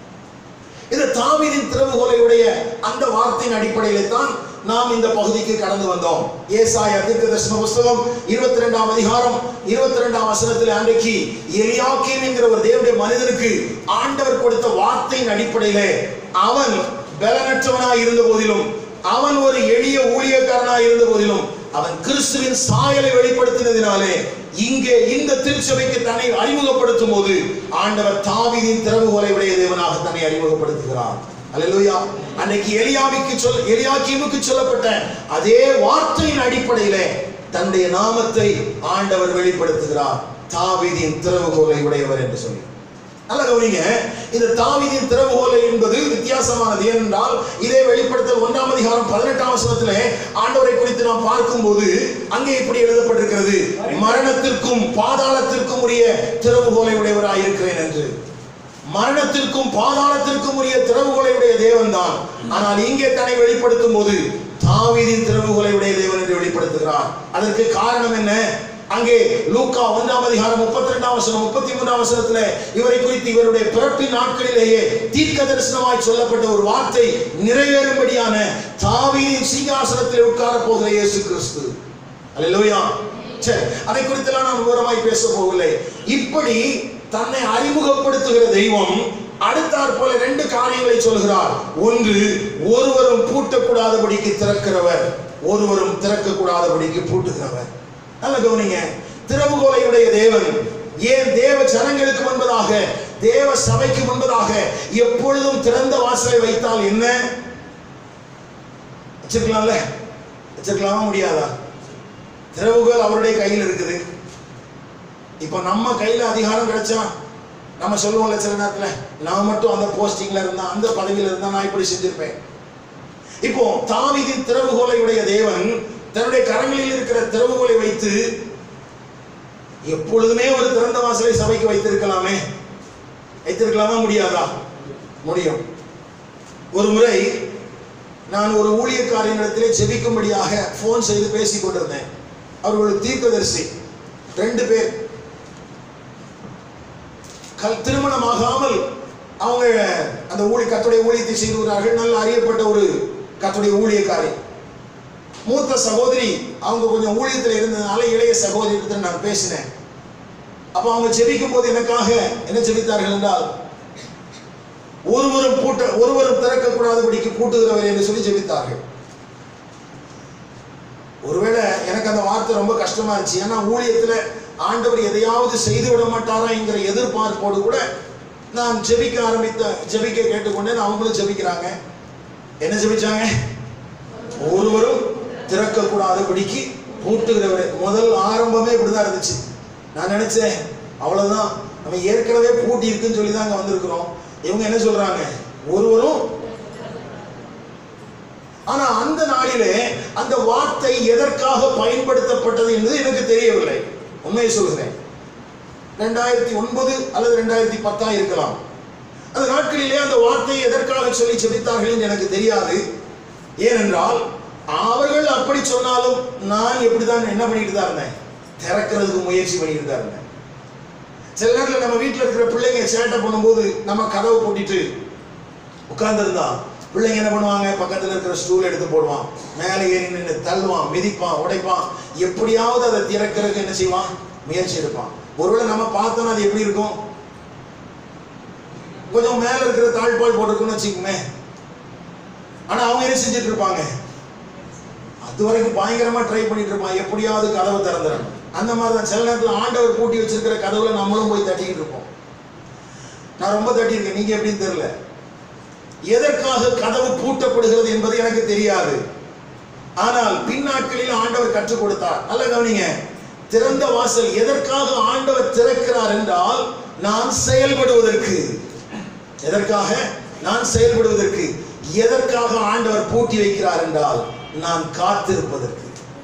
இந்த தாவீதின் திறவுகோலையுடைய அந்த வார்த்தையின் அடிப்படையிலே தான் நாம் இந்த பகுதிக்கு கடந்து வந்தோம் ஏசாயா தீர்க்கதரிசன புஸ்தகம் இருபத்தி ரெண்டாம் அதிகாரம் இருபத்தி ரெண்டாம் வசனத்தில் அன்றைக்கு எலியாக்கீம் என்கிற ஒரு தேவனுடைய மனிதனுக்கு ஆண்டவர் கொடுத்த வார்த்தையின் அடிப்படையிலே அவன் பலனற்றவனாய் இருந்த போதிலும் அவன் ஒரு எளிய ஊழியக்காரனாய் இருந்த போதிலும் அவன் கிறிஸ்துவின் சாயலை வெளிப்படுத்தினதினாலே இங்கே இந்த திருச்சபைக்கு தன்னை அறிமுகப்படுத்தும் போது ஆண்டவர் தாவீதின் திறவுகோலை உடைய தேவனாக தன்னை அறிமுகப்படுத்துகிறார் அல்லேலூயா அன்னைக்கு எலியாவிக்கு சொல் எலியாக்கீமுக்கு சொல்லப்பட்ட அதே வார்த்தையின் அடிப்படையிலே தன்னுடைய நாமத்தை ஆண்டவர் வெளிப்படுத்துகிறார் தாவீதின் திறவுகோலை உடையவர் என்று சொல்லி நல்ல கவனிங்க இந்த தாவீதின் திறவுகோலை என்பது வித்தியாசமானது ஏனென்றால் இதே வெளிப்படுத்தல் ஒன்றாம் அதிகாரம் பதினெட்டாம் வசனத்திலே ஆண்டவரை குறித்து நாம் பார்க்கும்போது அங்கே இப்படி எழுதப்பட்டிருக்கிறது மரணத்திற்கும் பாதாளத்திற்கும் உரிய திறவுகோலை உடையவராய் இருக்கிறேன் என்று மரணத்திற்கும் பாதாளத்திற்கும் உரிய திறவுகோலை உடைய தேவன் தான் ஆனால் இங்கே தன்னை வெளிப்படுத்தும் போது தாவீதின் திறவுகோலை உடைய தேவன் என்று வெளிப்படுத்துகிறார் அதற்கு காரணம் என்ன அங்கே லூக்கா ஒன்றாம் அதிகாரம் முப்பத்தி ரெண்டாம் வசனம் முப்பத்தி மூன்றாம் வசனத்துல இவரை குறித்து இவருடைய பிறப்பின் நாட்களிலேயே தீர்க்க தரிசனமாய் சொல்லப்பட்ட ஒரு வார்த்தை நிறைவேறும்படியான தாவீதின் சிங்காசனத்தில் உட்கார போகிற இயேசு கிறிஸ்து அல்லேலூயா சரி அதை குறித்தெல்லாம் நான் விவரமாய் பேச போகவில்லை இப்படி தன்னை அறிமுகப்படுத்துகிற தெய்வம் அடுத்தாற் போல ரெண்டு காரியங்களை சொல்கிறார் ஒன்று ஒருவரும் பூட்டக்கூடாதபடிக்கு திறக்கிறவர் ஒருவரும் திறக்கக்கூடாதபடிக்கு பூட்டுகிறவர் நல்ல கவனிங்க திறவுகோலையுடைய தேவன் ஏன் தேவ ஜனங்களுக்கு முன்பதாக தேவ சபைக்கு முன்பதாக எப்பொழுதும் திறந்த வாசலை வைத்தால் என்ன வச்சிருக்கலாம்ல வச்சிருக்கலாமா முடியாதா திறவுகோல் அவருடைய கையில் இருக்குது இப்போ நம்ம கையில் அதிகாரம் கிடைச்சா நம்ம சொல்லுவோம்ல சில நேரத்துல நான் மட்டும் அந்த போஸ்டிங்ல இருந்தா அந்த பதவியில இருந்தா நான் இப்படி செஞ்சிருப்பேன் இப்போ தாவீதின் திறவுகோலையுடைய தேவன் தன்னுடைய கரங்களில் இருக்கிற திறவுகோலை வைத்து எப்பொழுதுமே ஒரு திறந்த வாசலை சபைக்கு வைத்திருக்கலாமே வைத்திருக்கலாமா முடியாதா முடியும் ஒரு முறை நான் ஒரு ஊழியக்காரனிடத்திலே ஜெபிக்கும்படியாக ஃபோன் செய்து பேசிக் கொண்டிருந்தேன் அவர் ஒரு தீர்க்கதரிசி ரெண்டு பேர் கல் திருமணமாகாமல் அவங்க அந்த ஊழி கத்துடைய ஊழியத்தை செய்து வருகிறார்கள் நல்ல அறியப்பட்ட ஒரு கத்துடைய ஊழியக்காரி மூத்த சகோதரி அவங்க கொஞ்சம் ஊழியத்தில் இருந்ததுனால இளைய சகோதரிடத்தில் நான் பேசினேன் அப்போ அவங்க ஜெபிக்கும் போது எனக்காக என்ன ஜெபித்தார்கள் என்றால் ஒருவரும் பூட்ட ஒருவரும் திறக்கக்கூடாதபடிக்கு பூட்டுகிறவர் என்று சொல்லி ஜெபித்தார்கள் ஒருவேளை எனக்கு அந்த வார்த்தை ரொம்ப கஷ்டமா இருந்துச்சு ஏன்னா ஊழியத்துல ஆண்டவர் எதையாவது செய்து விட மாட்டாரா என்கிற எதிர்பார்ப்போடு கூட நான் ஜெபிக்க ஆரம்பித்த ஜெபிக்க கேட்டுக்கொண்டேன் அவங்களும் ஜெபிக்கிறாங்க என்ன ஜெபிச்சாங்க ஒருவரும் திறக்கக்கூடாதபடிக்கு பூட்டுகிறவர் முதல் ஆரம்பமே இப்படிதான் இருந்துச்சு நான் நினைச்சேன் அவ்வளவுதான் நம்ம ஏற்கனவே பூட்டி இருக்குன்னு சொல்லி தான் அங்க வந்திருக்கிறோம் இவங்க என்ன சொல்றாங்க ஒருவரும் ஆனா அந்த நாளிலே அந்த வார்த்தை எதற்காக பயன்படுத்தப்பட்டது என்பது எனக்கு தெரியவில்லை உண்மையை சொல்கிறேன் ரெண்டாயிரத்தி ஒன்பது அல்லது ரெண்டாயிரத்தி பத்தா இருக்கலாம் அந்த நாட்களிலே அந்த வார்த்தையை எதற்காக சொல்லி செபித்தார்கள் என்று எனக்கு தெரியாது ஏனென்றால் அவர்கள் அப்படி சொன்னாலும் நான் எப்படிதான் என்ன பண்ணிட்டு தான் இருந்தேன் திறக்கிறதுக்கு முயற்சி பண்ணிட்டு தான் இருந்தேன் சில நேரத்தில் நம்ம வீட்டில் இருக்கிற பிள்ளைங்க சேட்டை பண்ணும்போது நம்ம கதவை பூட்டிட்டு உட்கார்ந்துருந்தா பிள்ளைங்க என்ன பண்ணுவாங்க பக்கத்தில் இருக்கிற ஸ்டூல் எடுத்து போடுவான் மேலே ஏறி நின்று தள்ளுவான் மிதிப்பான் உடைப்பான் எப்படியாவது அதை திறக்கிறதுக்கு என்ன செய்வான் முயற்சி எடுப்பான் ஒருவேளை நம்ம பார்த்தோம்னா அது எப்படி இருக்கும் கொஞ்சம் மேல இருக்கிற தாழ்பால் போட்டிருக்குன்னு வச்சுக்கோமே ஆனா அவங்க என்ன செஞ்சுட்டு இருப்பாங்க அது வரைக்கும் பயங்கரமா ட்ரை பண்ணிட்டு இருப்பான் எப்படியாவது கதவை திறந்துடணும் அந்த மாதிரி தான் சில நேரத்தில் ஆண்டவர் பூட்டி வச்சிருக்கிற கதவுல நம்மளும் போய் தட்டிக்கிட்டு இருப்போம் நான் ரொம்ப தட்டியிருக்கேன் நீங்க எப்படின்னு தெரியல எதற்காக கதவு பூட்டப்படுகிறது என்பது எனக்கு தெரியாது ஆனால் பின்னாட்களில் ஆண்டவர் கற்றுக் கொடுத்தார் நல்ல கவனிங்க திறந்த வாசல் எதற்காக ஆண்டவர் திறக்கிறார் என்றால் நான் செயல்படுவதற்கு எதற்காக நான் செயல்படுவதற்கு எதற்காக ஆண்டவர் பூட்டி வைக்கிறார் என்றால் நான் காத்திருப்பதற்கு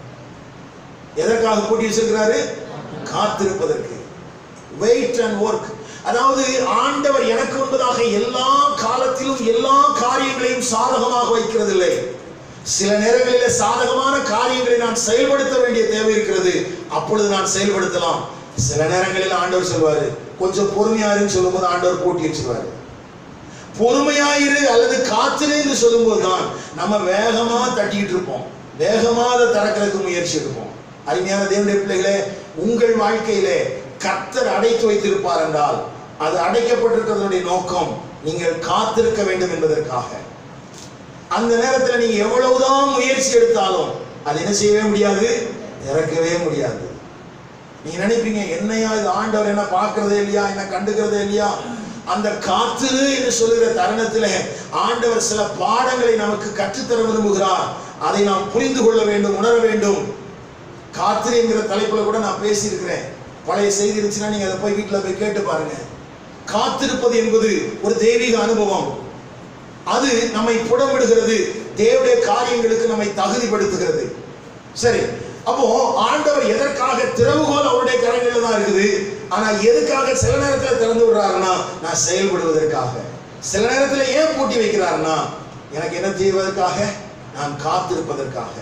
எதற்காக பூட்டி வச்சிருக்கிறாரு காத்திருப்பதற்கு வெயிட் அண்ட் ஒர்க் அதாவது ஆண்டவர் எனக்கு முன்பதாக எல்லா காலத்திலும் எல்லா காரியங்களையும் சாதகமாக வைக்கிறதில்லை சில நேரங்களிலே சாதகமான காரியங்களை நான் செயல்படுத்த வேண்டிய தேவை இருக்கிறது அப்பொழுது நான் செயல்படுத்தலாம் சில நேரங்களில் ஆண்டவர் சொல்வாரு கொஞ்சம் பொறுமையாருன்னு சொல்லும்போது ஆண்டவர் பூட்டி வச்சிருவாரு பொறுமையாயிரு அல்லது காத்திரு என்று சொல்லும்போது தான் நம்ம வேகமா தட்டிக்கிட்டு இருப்போம் வேகமா அதை திறக்கிறதுக்கு முயற்சி எடுப்போம் அருமையான தேவனுடைய பிள்ளைகளே உங்கள் வாழ்க்கையிலே கர்த்தர் அடைத்து வைத்திருப்பார் என்றால் அது அடைக்கப்பட்டிருக்கிறதுடைய நோக்கம் நீங்கள் காத்திருக்க வேண்டும் என்பதற்காக அந்த நேரத்தில் நீங்க எவ்வளவுதான் முயற்சி எடுத்தாலும் அது என்ன செய்யவே முடியாது திறக்கவே முடியாது நீங்க நினைப்பீங்க என்னையா இது ஆண்டவர் என்ன பார்க்கறதே இல்லையா என்ன கண்டுக்கிறதே இல்லையா அந்த காத்திரு என்று சொல்லுகிற தருணத்திலே ஆண்டவர் சில பாடங்களை நமக்கு கற்றுத்தர விரும்புகிறார் அதை நாம் புரிந்து கொள்ள வேண்டும் உணர வேண்டும் காத்திரு என்கிற தலைப்புல கூட நான் பேசியிருக்கிறேன் பழைய செய்தி இருந்துச்சுன்னா நீங்க அதை போய் வீட்டில் போய் கேட்டு பாருங்க காத்திருப்பது என்பது ஒரு தெய்வீக அனுபவம் அது நம்மை புடமிடுகிறது தேவனுடைய காரியங்களுக்கு நம்மை தகுதிப்படுத்துகிறது சரி அப்போ ஆண்டவர் எதற்காக திறவுகோல் அவருடைய கரங்களில் தான் இருக்குது ஆனா எதுக்காக சில நேரத்தில் திறந்து விடுறாருன்னா நான் செயல்படுவதற்காக சில நேரத்தில் ஏன் பூட்டி வைக்கிறாருன்னா எனக்கு என்ன செய்வதற்காக நான் காத்திருப்பதற்காக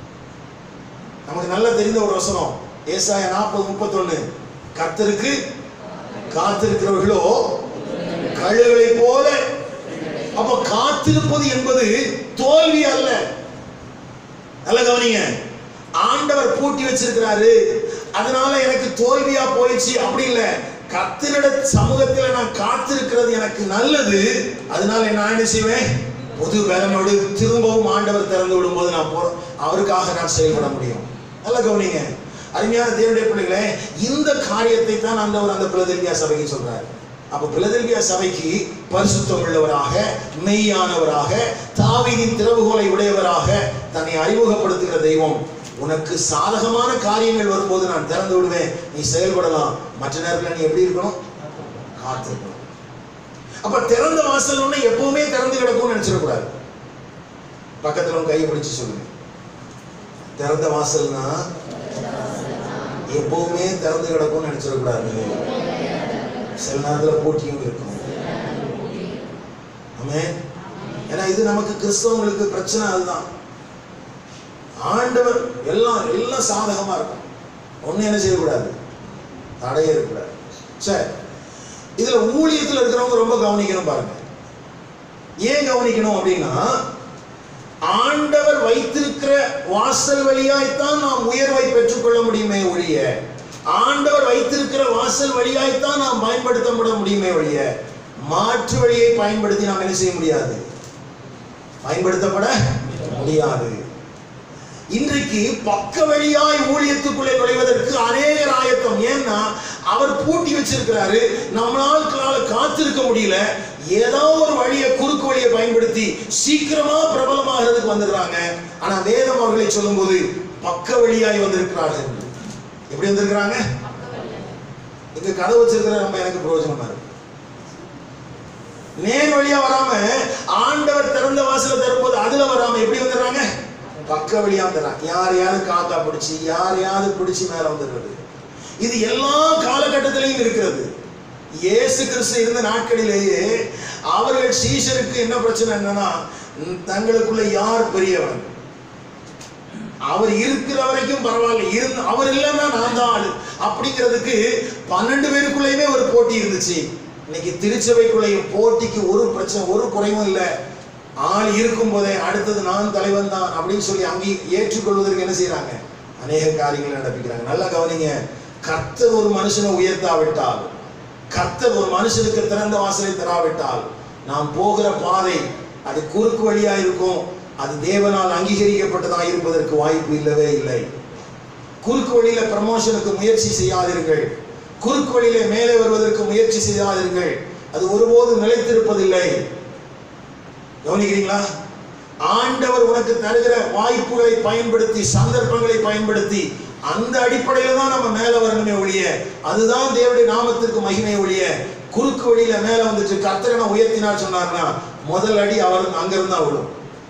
நமக்கு நல்லா தெரிந்த ஒரு வசனம் ஏசாயா நாற்பது முப்பத்தொன்னு கர்த்தருக்கு காத்திருக்கிறவர்களோ கழுகளை போல அப்ப காத்திருப்பது என்பது தோல்வி அல்ல நல்ல கவனிங்க ஆண்டவர் பூட்டி வச்சிருக்கிறாரு அதனால எனக்கு தோல்வியா போயிடுச்சு அப்படி இல்ல கத்திரிட சமூகத்துல நான் காத்திருக்கிறது எனக்கு நல்லது அதனால நான் என்ன செய்வேன் பொது பலனோடு திரும்பவும் ஆண்டவர் திறந்து விடும்போது நான் போ அவருக்காக நான் செயல்பட முடியும் நல்ல கவனிங்க அருமையான தேவனுடைய பிள்ளைகளே இந்த காரியத்தை தான் ஆண்டவர் அந்த பிளதெல்வியா சபைக்கு சொல்றாரு அப்ப பிளதெல்வியா சபைக்கு பரிசுத்தம் உள்ளவராக மெய்யானவராக தாவீதின் திறவுகோலை உடையவராக தன்னை அறிமுகப்படுத்துகிற தெய்வம் உனக்கு சாதகமான காரியங்கள் வரும்போது நான் திறந்து விடுவேன் நீ செயல்படலாம் மற்ற நேரத்தில் நீ எப்படி இருக்கணும் காத்திருக்கணும் அப்ப திறந்த வாசல் ஒண்ணு எப்பவுமே திறந்து கிடக்கும்னு நினைச்சிடக்கூடாது பக்கத்துல உங்க கையை பிடிச்சு சொல்லுங்க திறந்த வாசல்னா எப்பவுமே திறந்து கிடக்கும்னு நினைச்சிடக்கூடாது சில நேரத்துல போட்டியும் இருக்கும் ஆமென் ஏன்னா இது நமக்கு கிறிஸ்தவங்களுக்கு பிரச்சனை அதுதான் ஆண்டவர் எல்லாம் எல்லாம் சாதகமா இருக்கும் ஒண்ணு என்ன செய்யக்கூடாது தடையே இருக்கக்கூடாது சரி இதுல ஊழியத்துல இருக்கிறவங்க ரொம்ப கவனிக்கணும் பாருங்க ஏன் கவனிக்கணும் அப்படின்னா ஆண்டவர் வைத்திருக்கிற வாசல் வழியாய்த்தான் நாம் உயர்வை பெற்றுக்கொள்ள முடியுமே ஒழிய ஆண்டவர் வைத்திருக்கிற வாசல் வழியாய்த்தான் நாம் பயன்படுத்தப்பட முடியுமே ஒழிய மாற்று வழியை பயன்படுத்தி நாம் என்ன செய்ய முடியாது பயன்படுத்தப்பட முடியாது இன்றைக்கு பக்க வழியாய் ஊழியத்துக்குள்ளே நுழைவதற்கு அநேகர் ஆயத்தம் ஏன்னா அவர் பூட்டி வச்சிருக்கிறாரு நம்மளால் கால காத்திருக்க முடியல ஏதோ ஒரு வழியை குறுக்கு வழியை பயன்படுத்தி சீக்கிரமா பிரபலமாகிறதுக்கு வந்துடுறாங்க ஆனா வேதம் அவர்களை சொல்லும்போது பக்க வழியாய் வந்திருக்கிறார்கள் எப்படி வந்திருக்கிறாங்க இங்க கதை வச்சிருக்கிற நம்ம எனக்கு பிரயோஜனமா இருக்கு நேர் வழியா வராம ஆண்டவர் திறந்த வாசல தரும்போது அதுல வராம எப்படி வந்துடுறாங்க பக்க வழியா வந்துடுறான் யாரையாவது காக்கா பிடிச்சி யாரையாவது பிடிச்சி மேல வந்துடுறது இது எல்லா காலகட்டத்திலையும் இருக்கிறது இயேசு கிறிஸ்து இருந்த நாட்களிலேயே அவர்கள் சீஷருக்கு என்ன பிரச்சனை என்னன்னா ம், தங்களுக்குள்ள யார் பெரியவன் அவர் இருக்கிற வரைக்கும் பரவாயில்ல இருந்து அவர் இல்லைன்னா நான் தான் ஆளு அப்படிங்கிறதுக்கு பன்னெண்டு பேருக்குள்ளேயுமே ஒரு போட்டி இருந்துச்சு இன்னைக்கு திருச்சபைக்குள்ளேயும் போட்டிக்கு ஒரு பிரச்சனை ஒரு குறைவும் இல்லை ஆள் இருக்கும் போதே அடுத்தது நான் தலைவன் தான் அப்படின்னு சொல்லி அங்கே ஏற்றுக்கொள்வதற்கு என்ன செய்றாங்க அநேக காரியங்களை நடப்பிக்கிறாங்க நல்லா கவனிங்க கர்த்தர் ஒரு மனுஷனை உயர்த்தாவிட்டால் கர்த்தர் ஒரு மனுஷனுக்கு திறந்த வாசலை தராவிட்டால் நாம் போகிற பாதை அது குறுக்கு வழியா இருக்கும் அது தேவனால் அங்கீகரிக்கப்பட்டதா இருப்பதற்கு வாய்ப்பு இல்லவே இல்லை குறுக்கு வழியில ப்ரமோஷனுக்கு முயற்சி செய்யாதீர்கள் குறுக்கு வழியில மேலே வருவதற்கு முயற்சி செய்யாதீர்கள் அது ஒருபோதும் நிலைத்திருப்பதில்லை கவனிக்கிறீங்களா ஆண்டவர் உனக்கு தருகிற வாய்ப்புகளை பயன்படுத்தி சந்தர்ப்பங்களை பயன்படுத்தி அந்த அடிப்படையில தான் நம்ம மேல வரணுமே ஒழிய அதுதான் தேவனுடைய நாமத்திற்கு மகிமை ஒழிய குறுக்கு வழியில மேல வந்துட்டு கர்த்தரனை உயர்த்தினார் சொன்னார்னா முதல் அடி அவர் அங்கிருந்தா விடும்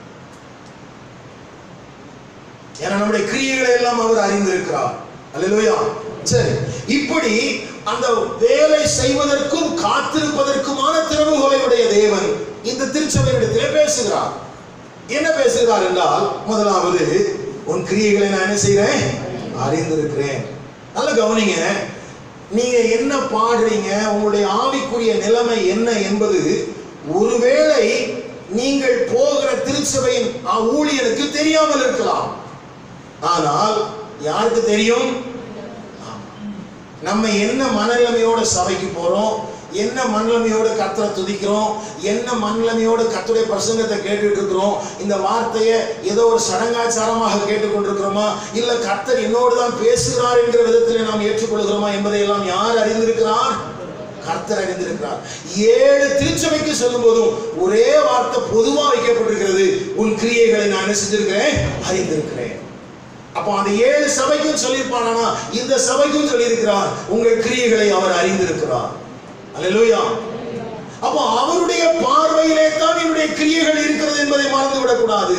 ஏன்னா நம்முடைய கிரியைகளை எல்லாம் அவர் அறிந்திருக்கிறார் அல்லேலூயா சரி இப்படி அந்த வேலை செய்வதற்கும் காத்திருப்பதற்குமான திறவுகோலை உடைய தேவன் இந்த திருச்சபையிடத்திலே பேசுகிறார் என்ன பேசுகிறார் என்றால் முதலாவது உன் கிரியைகளை நான் என்ன செய்கிறேன் அறிந்திருக்கிறேன் நல்ல கவனிங்க நீங்க என்ன பாடுறீங்க உங்களுடைய ஆவிக்குரிய நிலைமை என்ன என்பது ஒருவேளை நீங்கள் போகிற திருச்சபையின் ஆ, ஊழியனுக்கு தெரியாமல் இருக்கலாம் ஆனால் யாருக்கு தெரியும் ஆமா. நம்ம என்ன மனநிலைமையோட சபைக்கு போறோம் என்ன மனநிலைமையோட கத்தரை துதிக்கிறோம் என்ன மனநிலைமையோட கத்துடைய பிரசங்கத்தை கேட்டுட்டு இருக்கிறோம் இந்த வார்த்தையை ஏதோ ஒரு சடங்காச்சாரமாக கேட்டுக்கொண்டிருக்கிறோமா இல்ல கர்த்தர் என்னோடு தான் பேசுகிறார் என்கிற விதத்தில் நாம் ஏற்றுக்கொள்கிறோமா என்பதை எல்லாம் யார் அறிந்திருக்கிறார் கர்த்தர் அறிந்திருக்கிறார் ஏழு திருச்சபைக்கு சொல்லும் போதும் ஒரே வார்த்தை பொதுவா வைக்கப்பட்டிருக்கிறது உன் கிரியைகளை நான் என்ன செஞ்சிருக்கிறேன் அறிந்திருக்கிறேன் அப்போ அந்த ஏழு சபைக்கும் சொல்லியிருப்பானா இந்த சபைக்கும் சொல்லியிருக்கிறார் உங்கள் கிரியைகளை அவர் அறிந்திருக்கிறார் அல்லேலூயா அப்போ அவருடைய பார்வையிலே தான் என்னுடைய கிரியைகள் இருக்கிறது என்பதை மறந்து விடக்கூடாது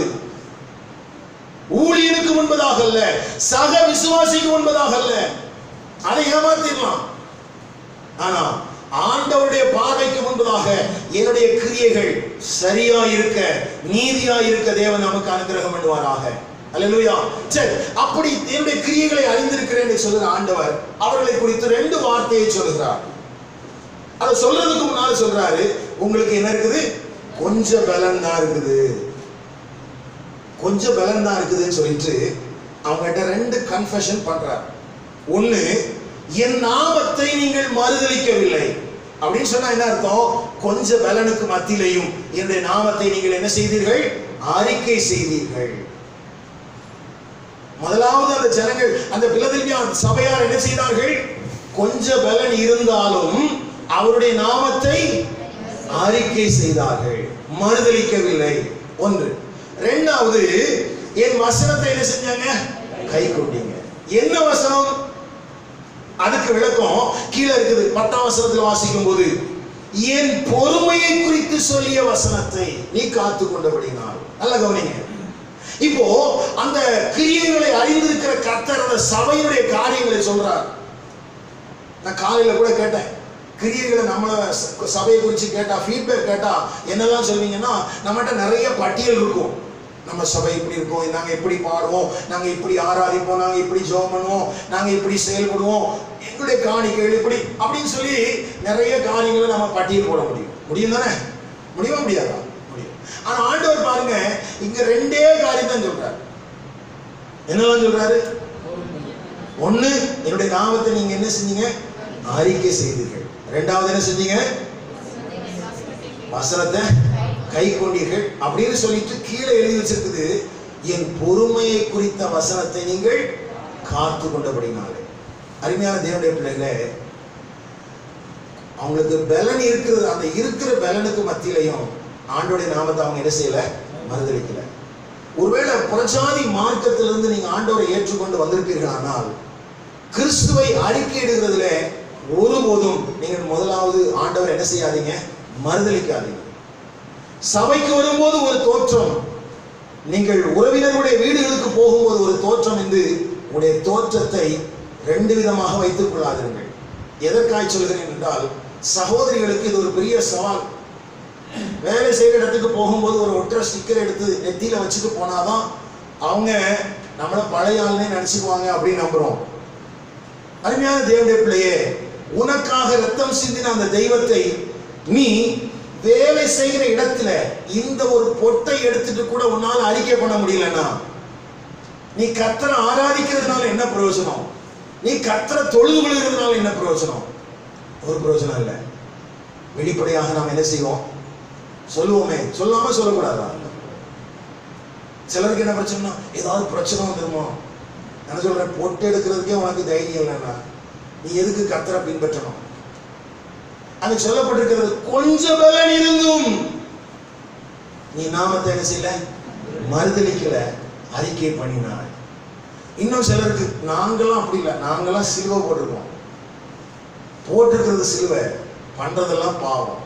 ஊழியனுக்கு முன்பதாக அல்ல சக விசுவாசிக்கு முன்பதாக அல்ல அதை ஏமாத்திடலாம் ஆனா ஆண்டவருடைய பார்வைக்கு முன்பதாக என்னுடைய கிரியைகள் சரியா இருக்க நீதியா இருக்க தேவன் நமக்கு அனுகிரகம் பண்ணுவாராக அல்லேலூயா சரி அப்படி என்னுடைய கிரியைகளை அறிந்திருக்கிறேன் என்று சொல்லுகிற ஆண்டவர் அவர்களை குறித்து ரெண்டு வார்த்தையை சொல்லுகிறார் அதை சொல்றதுக்கு முன்னால சொல்றாரு உங்களுக்கு என்ன இருக்குது கொஞ்சம் பலன் தான் இருக்குது கொஞ்சம் பலன் தான் இருக்குதுன்னு சொல்லிட்டு அவங்ககிட்ட ரெண்டு கன்ஃபெஷன் பண்றார் ஒண்ணு என் நாமத்தை நீங்கள் மறுதலிக்கவில்லை அப்படின்னு சொன்னா என்ன அர்த்தம் கொஞ்ச பலனுக்கு மத்தியிலையும் என்னுடைய நாமத்தை நீங்கள் என்ன செய்தீர்கள் அறிக்கை செய்தீர்கள் முதலாவது அந்த ஜனங்கள் அந்த பிலதெல்பியா சபையார் என்ன செய்தார்கள் கொஞ்ச பலன் இருந்தாலும் அவருடைய நாமத்தை அறிக்கை செய்தார்கள் மறுதலிக்கவில்லை ஒன்று ரெண்டாவது என் வசனத்தை என்ன செஞ்சாங்க கை கொண்டீங்க என்ன வசனம் அதுக்கு விளக்கம் கீழே இருக்குது பத்தாம் வசனத்தில் வாசிக்கும் போது என் பொறுமையை குறித்து சொல்லிய வசனத்தை நீ காத்து கொண்டபடினால் நல்ல கவனிங்க இப்போ அந்த கிரியைகளை அறிந்திருக்கிற கர்த்தர் அந்த சபையினுடைய காரியங்களை சொல்றார் நான் காலையில கூட கேட்டேன் கிரியைகளை நம்மள ச- சபையை குறித்து கேட்டா ஃபீட்பேக் கேட்டா என்னெல்லாம் சொல்வீங்கன்னா நம்மகிட்ட நிறைய பட்டியல் இருக்கும் நம்ம சபை இப்படி இருக்கோம் நாங்க இப்படி பாடுவோம் நாங்க இப்படி ஆராதிப்போம் நாங்க இப்படி ஜெபம் பண்ணுவோம் நாங்க இப்படி செயல்படுவோம் எங்களுடைய காணிக்கைகள் இப்படி அப்படின்னு சொல்லி நிறைய காரியங்களை நம்ம பட்டியல் போட முடியும் முடியும் தானே முடியுமா முடியாதா முடியும் ஆனா ஆண்டவர் பாருங்க இங்க ரெண்டே காரியம் தான் சொல்றாரு என்னெல்லாம் சொல்றாரு ஒண்ணு என்னுடைய நாமத்தை நீங்க என்ன செஞ்சீங்க அறிக்கை செய்தீர்கள் ரெண்டாவது என்ன செஞ்சீங்க வசனத்தை கை கொண்டீர்கள் அப்படின்னு சொல்லிட்டு கீழே எழுதி வச்சிருக்குது என் பொறுமையை குறித்த வசனத்தை நீங்கள் காத்து கொண்டபடினாலே அருமையான தேவனுடைய பிள்ளைகளே அவங்களுக்கு பலன் இருக்கிறது அந்த இருக்கிற பலனுக்கு மத்தியிலையும் ஆண்டோடைய நாமத்தை அவங்க என்ன செய்யல மறுதளிக்கல ஒருவேளை புறஜாதி மார்க்கத்திலிருந்து நீங்க ஆண்டவரை ஏற்றுக்கொண்டு வந்திருப்பீர்களானால் கிறிஸ்துவை அறிக்கையிடுகிறதுல ஒருபோதும் நீங்கள் முதலாவது ஆண்டவர் என்ன செய்யாதீங்க மறுதலிக்காதீங்க சபைக்கு வரும்போது ஒரு தோற்றம் நீங்கள் உறவினர்களுடைய வீடுகளுக்கு போகும்போது ஒரு தோற்றம் என்று உங்களுடைய தோற்றத்தை ரெண்டு விதமாக வைத்துக் கொள்ளாதீர்கள் எதற்காய் சொல்கிறேன் என்றால் சகோதரிகளுக்கு இது ஒரு பெரிய சவால் வேலை செய்கிற இடத்துக்கு போகும்போது ஒரு ஒற்றை ஸ்டிக்கர் எடுத்து நெத்தியில வச்சுட்டு போனாதான் அவங்க நம்மள பழைய ஆளுனே நினைச்சுக்குவாங்க அப்படின்னு நம்புறோம் அருமையான தேவனுடைய பிள்ளையே உனக்காக ரத்தம் சிந்தின அந்த தெய்வத்தை நீ வேலை செய்கிற இடத்துல இந்த ஒரு பொட்டை எடுத்துட்டு கூட உன்னால அறிக்கை பண்ண முடியலன்னா நீ கத்தரை ஆராதிக்கிறதுனால என்ன பிரயோஜனம் நீ கத்தரை தொழுது கொள்கிறதுனால என்ன பிரயோஜனம் ஒரு பிரயோஜனம் இல்லை வெளிப்படையாக நாம் என்ன செய்வோம் சொல்லுவோமே சொல்லாம சொல்லக்கூடாதா சிலருக்கு என்ன பிரச்சனைனா ஏதாவது பிரச்சனை வந்துருமோ நான் சொல்றேன் பொட்டு எடுக்கிறதுக்கே உனக்கு தைரியம் இல்லைன்னா நீ எதுக்கு கத்தரை பின்பற்றணும் அங்க சொல்லப்பட்டிருக்கிறது கொஞ்சம் பலன் இருந்தும் நீ நாமத்தை என்ன செய்யல மறுதளிக்கல அறிக்கை பண்ணினாய் இன்னும் சிலருக்கு நாங்களாம் அப்படி இல்லை நாங்களாம் சிலுவை போட்டிருக்கோம் போட்டிருக்கிறது சிலுவை பண்றதெல்லாம் பாவம்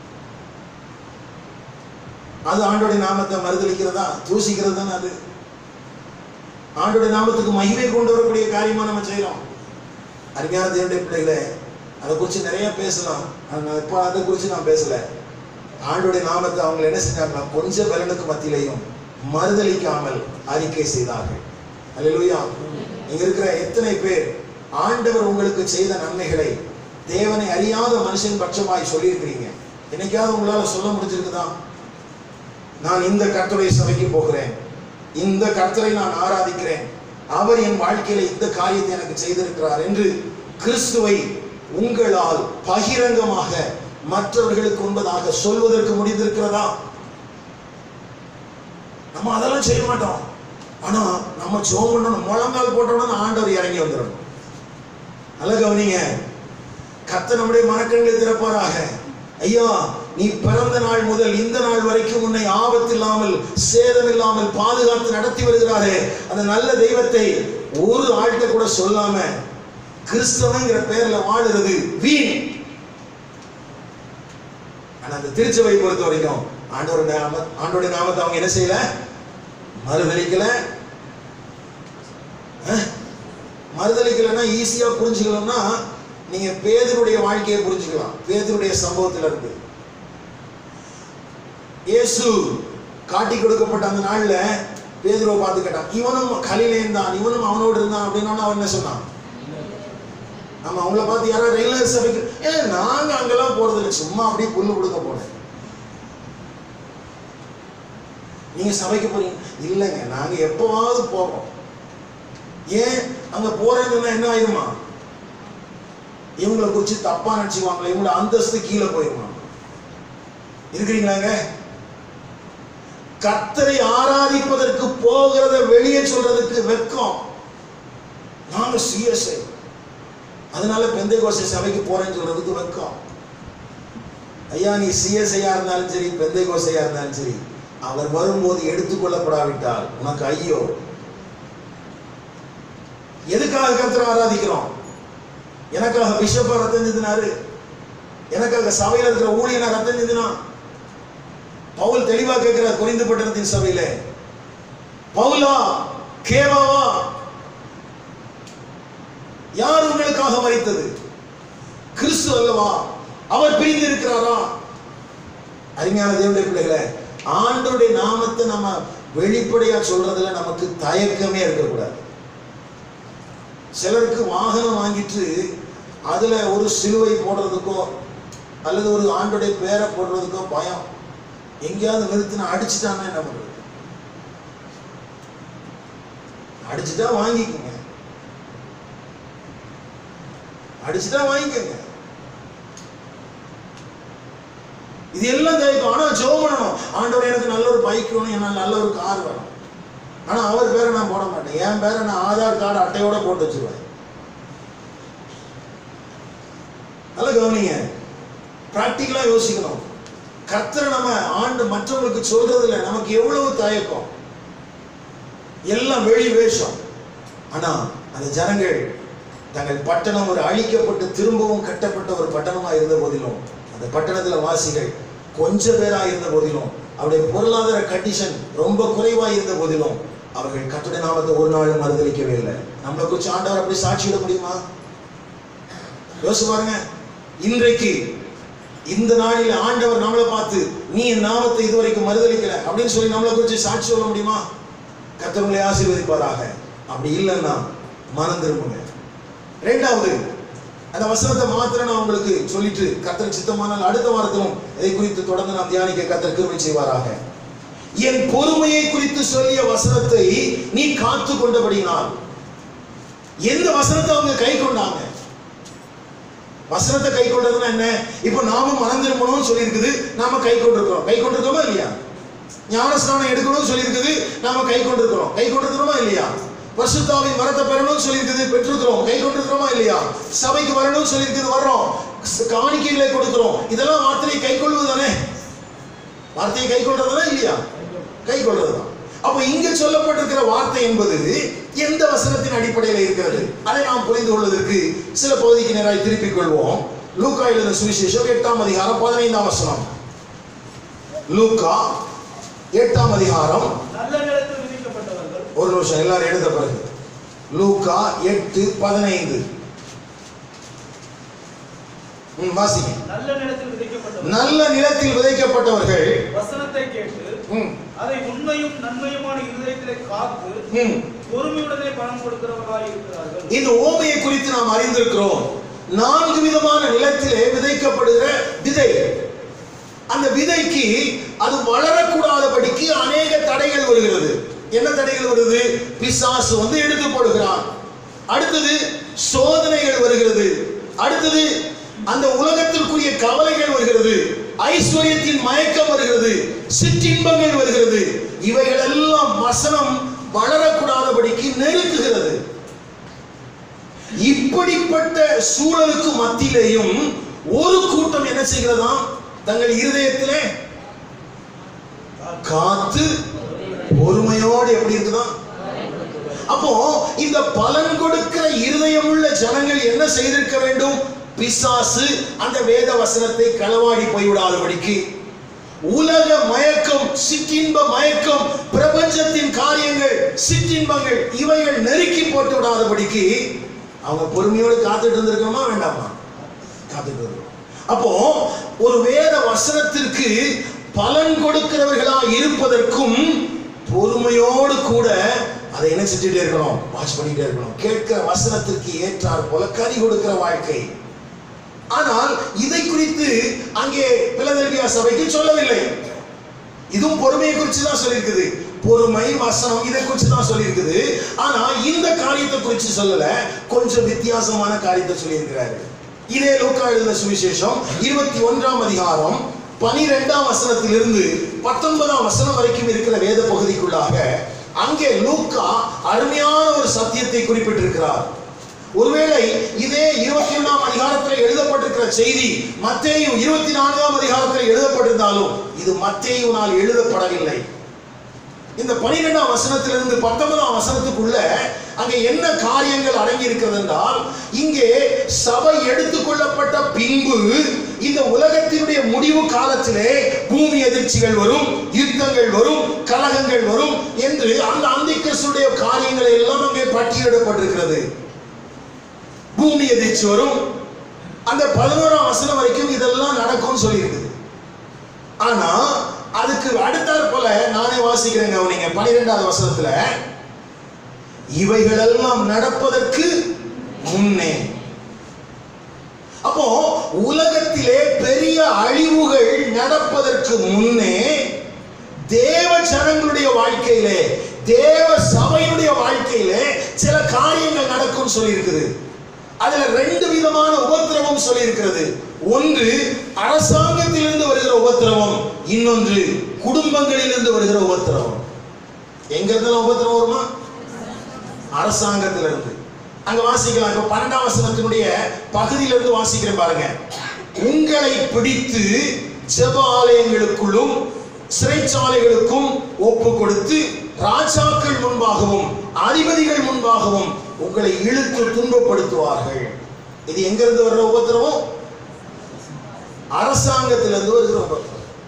அது ஆண்டோடைய நாமத்தை மறுதளிக்கிறதா தூசிக்கிறது தானே அது ஆண்டோடைய நாமத்துக்கு மகிமை கொண்டு வரக்கூடிய காரியமா நம்ம செய்யறோம் அருமையான தேவனுடைய பிள்ளைகளே அதை குறித்து நிறைய பேசலாம் ஆனா நான் இப்போ அதை குறித்து நான் பேசல ஆண்டோடைய நாமத்தை அவங்க என்ன செஞ்சாங்கன்னா கொஞ்சம் பலனுக்கு மத்தியிலையும் மறுதளிக்காமல் அறிக்கை செய்தார்கள் அல்லேலூயா இங்க இருக்கிற எத்தனை பேர் ஆண்டவர் உங்களுக்கு செய்த நன்மைகளை தேவனை அறியாத மனுஷன் பட்சமாய் சொல்லியிருக்கிறீங்க என்னைக்காவது உங்களால சொல்ல முடிஞ்சிருக்குதா நான் இந்த கர்த்தருடைய சபைக்கு போகிறேன் இந்த கர்த்தரை நான் ஆராதிக்கிறேன் அவர் என் வாழ்க்கையில இந்த காரியத்தை எனக்கு செய்திருக்கிறார் என்று கிறிஸ்துவை உங்களால் பகிரங்கமாக மற்றவர்களுக்கு உண்பதாக சொல்வதற்கு முடிந்திருக்கிறதா நம்ம அதெல்லாம் செய்ய மாட்டோம் ஆனா நம்ம ஜோம் பண்ணணும் முழங்கால் போட்டோம்னா ஆண்டவர் இறங்கி வந்துடணும் நல்ல கவனிங்க கர்த்தர் நம்முடைய மனக்கண்களை திறப்பாராக ஐயா நீ பிறந்த நாள் முதல் இந்த நாள் வரைக்கும் உன்னை ஆபத்தில்லாமல் சேதம் இல்லாமல் பாதுகாத்து நடத்தி வருகிறாரே அந்த நல்ல தெய்வத்தை ஒரு ஆள்கிட்ட கூட சொல்லாம கிறிஸ்தவங்கிற பேர்ல வாழுறது வீண் ஆனா அந்த திருச்சபை பொறுத்த வரைக்கும் ஆண்டோட நாம ஆண்டோட நாமத்தை அவங்க என்ன செய்யல மறுதளிக்கல அஹ்? மறுதளிக்கலைன்னா ஈஸியா புரிஞ்சுக்கலாம்னா நீங்க பேதருடைய வாழ்க்கையை புரிஞ்சுக்கலாம் பேதருடைய சம்பவத்துல இருந்து இயேசு காட்டி கொடுக்கப்பட்ட அந்த நாள்ல பேதுருவை பார்த்து கேட்டான் இவனும் கலிலேன் தான் இவனும் அவனோடு இருந்தான் அப்படின்னு அவன் என்ன சொன்னான் ஆமா அவங்கள பார்த்து யாராவது ரயில்வே சபைக்கு ஏ நாங்க அங்கெல்லாம் போறது இல்லை சும்மா அப்படியே புல்லு கொடுக்க போனேன் நீங்க சபைக்கு போறீங்க இல்லைங்க நாங்க எப்பவாவது போவோம் ஏன் அங்க போறதுன்னா என்ன ஆயிருமா இவங்களை குறிச்சு தப்பா நினைச்சுக்குவாங்களே இவங்கள அந்தஸ்து கீழே போயிருமா இருக்கிறீங்களாங்க கர்த்தரை ஆராதிப்பதற்கு போகிறத வெளியே சொல்றதுக்கு வெட்கம் நாங்க சிஎஸ்ஐ அதனால பெந்தை கோசை சபைக்கு போறேன்னு சொல்றதுக்கு வெட்கம் ஐயா நீ சிஎஸ்ஐயா இருந்தாலும் சரி பெந்தை கோசையா இருந்தாலும் சரி அவர் வரும்போது எடுத்துக்கொள்ளப்படாவிட்டால் உனக்கு ஐயோ எதுக்காக கர்த்தரை ஆராதிக்கிறோம் எனக்காக பிஷப்பா ரத்தம் சிந்தினாரு எனக்காக சபையில இருக்கிற ஊழியனா ரத்தம் சிந்தினான் பவுல் தெளிவா கேட்கிறார் குறிந்து பட்டணத்தின் சபையில பவுலா கேவாவா யார் உங்களுக்காக மறித்தது கிறிஸ்து அல்லவா அவர் பிரிந்து இருக்கிறாரா அருமையான தேவனுடைய பிள்ளைகளே ஆண்டவருடைய நாமத்தை நம்ம வெளிப்படையா சொல்றதுல நமக்கு தயக்கமே இருக்கக்கூடாது சிலருக்கு வாகனம் வாங்கிட்டு அதுல ஒரு சிலுவை போடுறதுக்கோ அல்லது ஒரு ஆண்டுடைய பேரை போடுறதுக்கோ பயம் எங்கேயாவது நிறுத்தினா அடிச்சுட்டான்னா என்ன பண்றது அடிச்சுட்டா வாங்கிக்கோங்க அடிச்சுட்டா வாங்கிக்கோங்க இது எல்லாம் தேவைக்கும் ஆனா ஜெபம் பண்ணணும் ஆண்டவர் எனக்கு நல்ல ஒரு பைக் வேணும் எனக்கு நல்ல ஒரு கார் வேணும் ஆனா அவர் பேரை நான் போட மாட்டேன் என் பேரை நான் ஆதார் கார்டு அட்டையோட போட்டு வச்சிருவேன் நல்ல கவனிங்க பிராக்டிக்கலா யோசிக்கணும் கர்த்தரை நம்ம ஆண்டு மற்றவங்களுக்கு சொல்றதுல நமக்கு எவ்வளவு தயக்கம் எல்லாம் வெளி வேஷம் ஆனா அந்த ஜனங்கள் தங்கள் பட்டணம் ஒரு அழிக்கப்பட்டு திரும்பவும் கட்டப்பட்ட ஒரு பட்டணமா இருந்த போதிலும் அந்த பட்டணத்துல வாசிகள் கொஞ்ச பேரா இருந்த போதிலும் அவருடைய பொருளாதார கண்டிஷன் ரொம்ப குறைவா இருந்த போதிலும் அவர்கள் கத்துடைய நாமத்தை ஒரு நாளும் மறுதளிக்கவே இல்லை நம்மளை குறிச்சு ஆண்டவர் அப்படி சாட்சியிட முடியுமா யோசிச்சு பாருங்க இன்றைக்கு இந்த நாளில் ஆண்டவர் நம்மளை பார்த்து நீ என் நாமத்தை இதுவரைக்கும் மறுதளிக்கல அப்படின்னு சொல்லி நம்மளை குறித்து சாட்சி சொல்ல முடியுமா கர்த்தர் ஆசீர்வதிப்பாராக அப்படி இல்லைன்னா மனம் திரும்புங்க ரெண்டாவது அந்த வசனத்தை மாத்திரம் நான் உங்களுக்கு சொல்லிட்டு கர்த்தர் சித்தமானால் அடுத்த வாரத்திலும் இதை குறித்து தொடர்ந்து நாம் தியானிக்க கர்த்தர் கிருபை செய்வாராக என் பொறுமையை குறித்து சொல்லிய வசனத்தை நீ காத்து கொண்டபடியினால் எந்த வசனத்தை அவங்க கை கொண்டாங்க வசனத்தை கை கொண்டதுன்னா என்ன இப்போ நாம மனம் திரும்பணும்னு சொல்லியிருக்குது நாம கை கொண்டிருக்கிறோம் கை கொண்டிருக்கோமா இல்லையா ஞானஸ்நானம் எடுக்கணும்னு சொல்லியிருக்குது நாம கை கொண்டிருக்கிறோம் கை கொண்டிருக்கிறோமா இல்லையா பரிசுத்தாவின் வரத்தை பெறணும்னு சொல்லியிருக்குது பெற்றிருக்கிறோம் கை கொண்டிருக்கிறோமா இல்லையா சபைக்கு வரணும்னு சொல்லியிருக்குது வர்றோம் ஸ்- காணிக்கைகளை கொடுக்கிறோம் இதெல்லாம் வார்த்தையை கை கொள்வது தானே வார்த்தையை கை கொள்றதுனா இல்லையா கை கொள்றதுதான் அப்ப இங்க சொல்லப்பட்டிருக்கிற வார்த்தை என்பது எந்த வசனத்தின் அடிப்படையில் இருக்கிறது அதை நாம் புரிந்து கொள்வதற்கு சில பகுதிக்கு நேராய் திருப்பிக் கொள்வோம் லூக்கா எழுதின சுவிசேஷம் எட்டாம் அதிகாரம் பதினைந்தாம் வசனம் லூக்கா எட்டாம் அதிகாரம் நல்ல நிலத்தில் விதிக்கப்பட்டவர்கள் ஒரு நிமிஷம் எல்லாரும் எழுத பிறகு லூக்கா எட்டு பதினைந்து ம், வாசிங்க நல்ல நிலத்தில் விதிக்கப்பட்டவர்கள் நல்ல நிலத்தில் விதைக்கப்பட்டவர்கள் வசனத்தை கேட்டு ம், அதை உண்மையும் நன்மையுமான இருதயத்திலே காத்து ம், பொறுமையுடனே பணம் கொடுக்கிறவர்களாய் இருக்கிறார்கள் இந்த ஓமையை குறித்து நாம் அறிந்திருக்கிறோம் நான்கு விதமான நிலத்திலே விதைக்கப்படுகிற விதை அந்த விதைக்கு அது வளரக்கூடாதபடிக்கு அநேக தடைகள் வருகிறது என்ன தடைகள் வருது பிசாசு வந்து எடுத்து போடுகிறான் அடுத்தது சோதனைகள் வருகிறது அடுத்தது அந்த உலகத்திற்குரிய கவலைகள் வருகிறது ஐஸ்வர்யத்தின் மயக்கம் வருகிறது சிற்றின்பங்கள் வருகிறது இவைகள் எல்லாம் வசனம் வளரக்கூடாதபடிக்கு நெருக்குகிறது இப்படிப்பட்ட சூழலுக்கு மத்தியிலேயும் ஒரு கூட்டம் என்ன செய்கிறதாம் தங்கள் இருதயத்திலே காத்து பொறுமையோடு எப்படி இருக்குதாம் அப்போ இந்த பலன் கொடுக்கிற இருதயம் உள்ள ஜனங்கள் என்ன செய்திருக்க வேண்டும் பிசாசு அந்த வேத வசனத்தை களவாடி போய்விடாதபடிக்கு உலக மயக்கம் சிற்றின்ப மயக்கம் பிரபஞ்சத்தின் காரியங்கள் சிற்றின்பங்கள் இவைகள் நெருக்கி போட்டு விடாதபடிக்கு அவங்க பொறுமையோடு காத்துட்டு இருந்திருக்கணுமா வேண்டாமா காத்துட்டு இருக்கணும் அப்போ ஒரு வேத வசனத்திற்கு பலன் கொடுக்கிறவர்களா இருப்பதற்கும் பொறுமையோடு கூட அதை என்ன செஞ்சுட்டே இருக்கணும் வாட்ச் பண்ணிட்டே இருக்கணும் கேட்கிற வசனத்திற்கு ஏற்றார் போல கனி கொடுக்கிற வாழ்க்கை ஆனால் இதை குறித்து அங்கே பிலதெல்பியா சபைக்கு சொல்லவில்லை இதுவும் பொறுமையை குறித்து தான் சொல்லியிருக்குது பொறுமை வசனம் இதை குறித்து தான் சொல்லியிருக்குது ஆனா இந்த காரியத்தை குறித்து சொல்லல கொஞ்சம் வித்தியாசமான காரியத்தை சொல்லியிருக்கிறாரு இதே லூக்கா எழுதின சுவிசேஷம் இருபத்தி ஒன்றாம் அதிகாரம் பனிரெண்டாம் வசனத்திலிருந்து பத்தொன்பதாம் வசனம் வரைக்கும் இருக்கிற வேத பகுதிக்குள்ளாக அங்கே லூக்கா அருமையான ஒரு சத்தியத்தை குறிப்பிட்டிருக்கிறார் ஒருவேளை இதே இருபத்தி ஒன்றாம் அதிகாரத்தில் எழுதப்பட்டிருக்கிற செய்தி மத்தேயு இருபத்தி நான்காம் அதிகாரத்தில் எழுதப்பட்டிருந்தாலும் இது மத்தேயுனால் எழுதப்படவில்லை இந்த பனிரெண்டாம் வசனத்திலிருந்து பத்தொன்பதாம் வசனத்துக்குள்ள அங்கே என்ன காரியங்கள் அடங்கி இருக்கிறது என்றால் இங்கே சபை எடுத்துக்கொள்ளப்பட்ட பின்பு இந்த உலகத்தினுடைய முடிவு காலத்திலே பூமி எதிர்ச்சிகள் வரும் யுத்தங்கள் வரும் கலகங்கள் வரும் என்று அந்த அந்திகிறிஸ்துடைய காரியங்களை எல்லாம் அங்கே பட்டியலிடப்பட்டிருக்கிறது பூமி எதிர்ச்சி வரும் அந்த பதினோராம் வசனம் வரைக்கும் இதெல்லாம் நடக்கும்னு சொல்லியிருக்குது ஆனா அதுக்கு அடுத்தாற் போல நானே வாசிக்கிறேங்க நீங்க பனிரெண்டாவது வசனத்துல இவைகளெல்லாம் நடப்பதற்கு முன்னே அப்போ உலகத்திலே பெரிய அழிவுகள் நடப்பதற்கு முன்னே தேவ ஜனங்களுடைய வாழ்க்கையிலே தேவ சபையினுடைய வாழ்க்கையிலே சில காரியங்கள் நடக்கும் சொல்லியிருக்குது அதுல ரெண்டு விதமான உபத்திரவம் சொல்லியிருக்கிறது ஒன்று அரசாங்கத்திலிருந்து வருகிற உபத்திரவம் இன்னொன்று குடும்பங்களிலிருந்து வருகிற உபத்திரவம் எங்க இருந்தாலும் உபத்திரவம் வருமா அரசாங்கத்திலிருந்து அங்க வாசிக்கலாம் இப்ப பன்னெண்டாம் வசனத்தினுடைய பகுதியிலிருந்து வாசிக்கிறேன் பாருங்க உங்களை பிடித்து ஜெப ஆலயங்களுக்குள்ளும் சிறைச்சாலைகளுக்கும் ஒப்பு கொடுத்து ராஜாக்கள் முன்பாகவும் அதிபதிகள் முன்பாகவும் உங்களை இழுத்து துன்பப்படுத்துவார்கள் இது எங்க இருந்து வர்ற உபத்திரவம் அரசாங்கத்திலிருந்து வருகிற உபத்திரவம்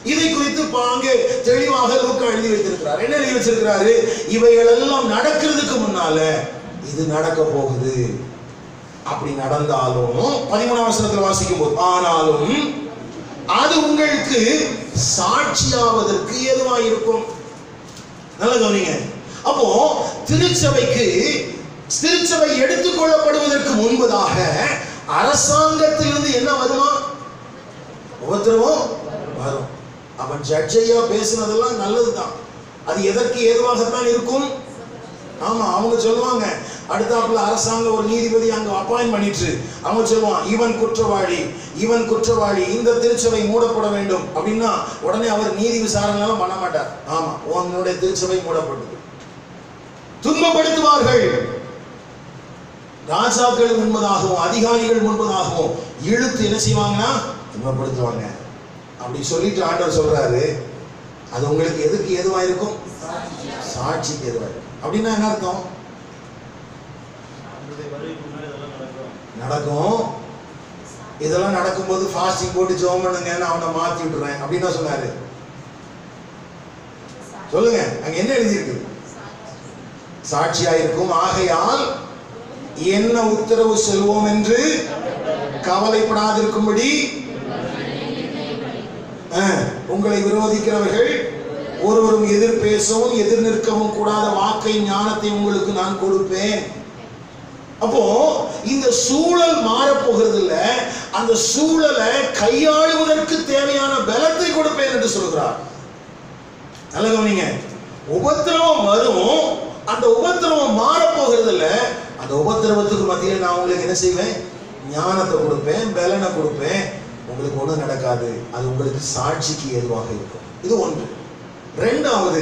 இதை குறித்து பாங்கே தெளிவாக லூக்கா எழுதி வைத்திருக்கிறார் என்ன எழுதி வச்சிருக்கிறாரு இவைகள் எல்லாம் நடக்கிறதுக்கு முன்னால இது நடக்க போகுது அப்படி நடந்தாலும் பதிமூணாம் வசனத்தில் வாசிக்கும் போது ஆனாலும் அது உங்களுக்கு சாட்சியாவதற்கு ஏதுவாயிருக்கும் நல்ல கவனிங்க அப்போ திருச்சபைக்கு திருச்சபை எடுத்துக்கொள்ளப்படுவதற்கு முன்பதாக அரசாங்கத்திலிருந்து என்ன வருமா உபத்திரவம் வரும் அவன் ஜட்ஜையா பேசுனதெல்லாம் நல்லதுதான் அது எதற்கு ஏதுவாகத்தான் இருக்கும் ஆமா அவங்க சொல்லுவாங்க அடுத்தாப்புல அரசாங்கம் ஒரு நீதிபதி அங்க அப்பாயின் பண்ணிட்டு அவங்க சொல்லுவான் இவன் குற்றவாளி இவன் குற்றவாளி இந்த திருச்சபை மூடப்பட வேண்டும் அப்படின்னா உடனே அவர் நீதி விசாரணை எல்லாம் பண்ண மாட்டார் ஆமா உன்னுடைய திருச்சபை மூடப்பட்டது துன்பப்படுத்துவார்கள் ராஜாக்கள் முன்பதாகவும் அதிகாரிகள் முன்பதாகவும் இழுத்து என்ன செய்வாங்கன்னா துன்பப்படுத்துவாங்க அப்படி சொல்லிட்டு ஆண்டவர் சொல்றாரு அது உங்களுக்கு எதுக்கு ஏதுவா இருக்கும் சாட்சிக்கு ஏதுவா இருக்கும் அப்படின்னா என்ன அர்த்தம் அவருடைய வருகைக்கு முன்னாடி இதெல்லாம் நடக்கும் நடக்கும் இதெல்லாம் நடக்கும்போது ஃபாஸ்டிங் போட்டு ஜெபம் பண்ணுங்கன்னு அவனை மாத்தி விட்டுறேன் அப்படின்னு தான் சொன்னாரு சொல்லுங்க அங்க என்ன எழுதியிருக்கு சாட்சியா இருக்கும் ஆகையால் என்ன உத்தரவு செல்வோம் என்று கவலைப்படாதிருக்கும்படி அஹ், உங்களை விரோதிக்கிறவர்கள் ஒருவரும் எதிர் பேசவும் எதிர் நிற்கவும் கூடாத வாக்கை ஞானத்தை உங்களுக்கு நான் கொடுப்பேன் அப்போ இந்த சூழல் மாறப்போகிறது இல்ல அந்த சூழலை கையாளுவதற்கு தேவையான பலத்தை கொடுப்பேன் என்று சொல்கிறார் நல்ல கவனிங்க உபத்திரவம் வரும் அந்த உபத்திரவம் மாறப்போகிறது இல்ல அந்த உபத்திரவத்துக்கு மத்தியில் நான் உங்களுக்கு என்ன செய்வேன் ஞானத்தை கொடுப்பேன் பலனை கொடுப்பேன் உங்களுக்கு ஒன்றும் நடக்காது அது உங்களுக்கு சாட்சிக்கு ஏதுவாக இருக்கும் இது ஒன்று ரெண்டாவது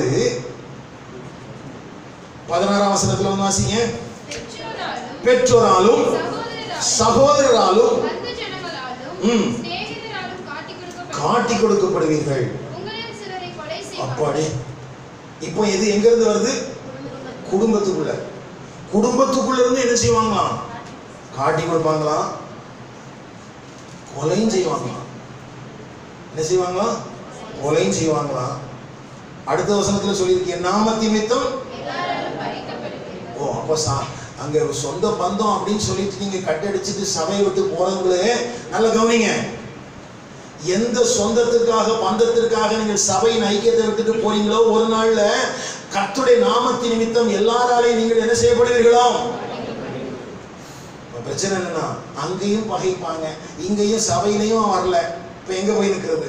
பதினாறாம் வசனத்துல வந்து வாசிங்க பெற்றோராலும் பெற்றோராலும் சகோதரராலும் சகோதரராலும் பந்து ஜனங்களாலும் ம். சிநேகிதராலும் காட்டிக் கொடுக்கப்படும் காட்டி கொடுக்கப்படுவீர்கள் உங்களில் சிலரை கொலை செய்வார்கள் அப்பாடி இப்போ இது எங்க இருந்து வருது குடும்பத்துக்குள்ள குடும்பத்துக்குள்ள இருந்து என்ன செய்வாங்களாம் காட்டி கொடுப்பாங்களாம் கொலையும் செய்வாங்களாம் என்ன செய்வாங்களாம் கொலையும் செய்வாங்களாம் அடுத்த வசனத்துல சொல்லியிருக்கேன் நாம நிமித்தம் எல்லாராலும் பறிக்கப்படுவீர்கள் ஓ அப்போ சா அங்க ஒரு சொந்த பந்தம் அப்படின்னு சொல்லிட்டு நீங்க கட்டடிச்சிட்டு சபையை விட்டு போறவங்களே நல்ல கவனிங்க எந்த சொந்தத்துக்காக பந்தத்திற்காக நீங்கள் சபையின் ஐக்கியத்தை விட்டுட்டு போறீங்களோ ஒரு நாள்ல கர்த்தருடைய நாமத்தின் நிமித்தம் எல்லாராலையும் நீங்கள் என்ன செய்யப்படுவீர்களோ இப்ப பிரச்சனை என்னன்னா அங்கேயும் பகைப்பாங்க இங்கேயும் சபையிலையும் வரல இப்ப எங்க போய் நிற்கிறது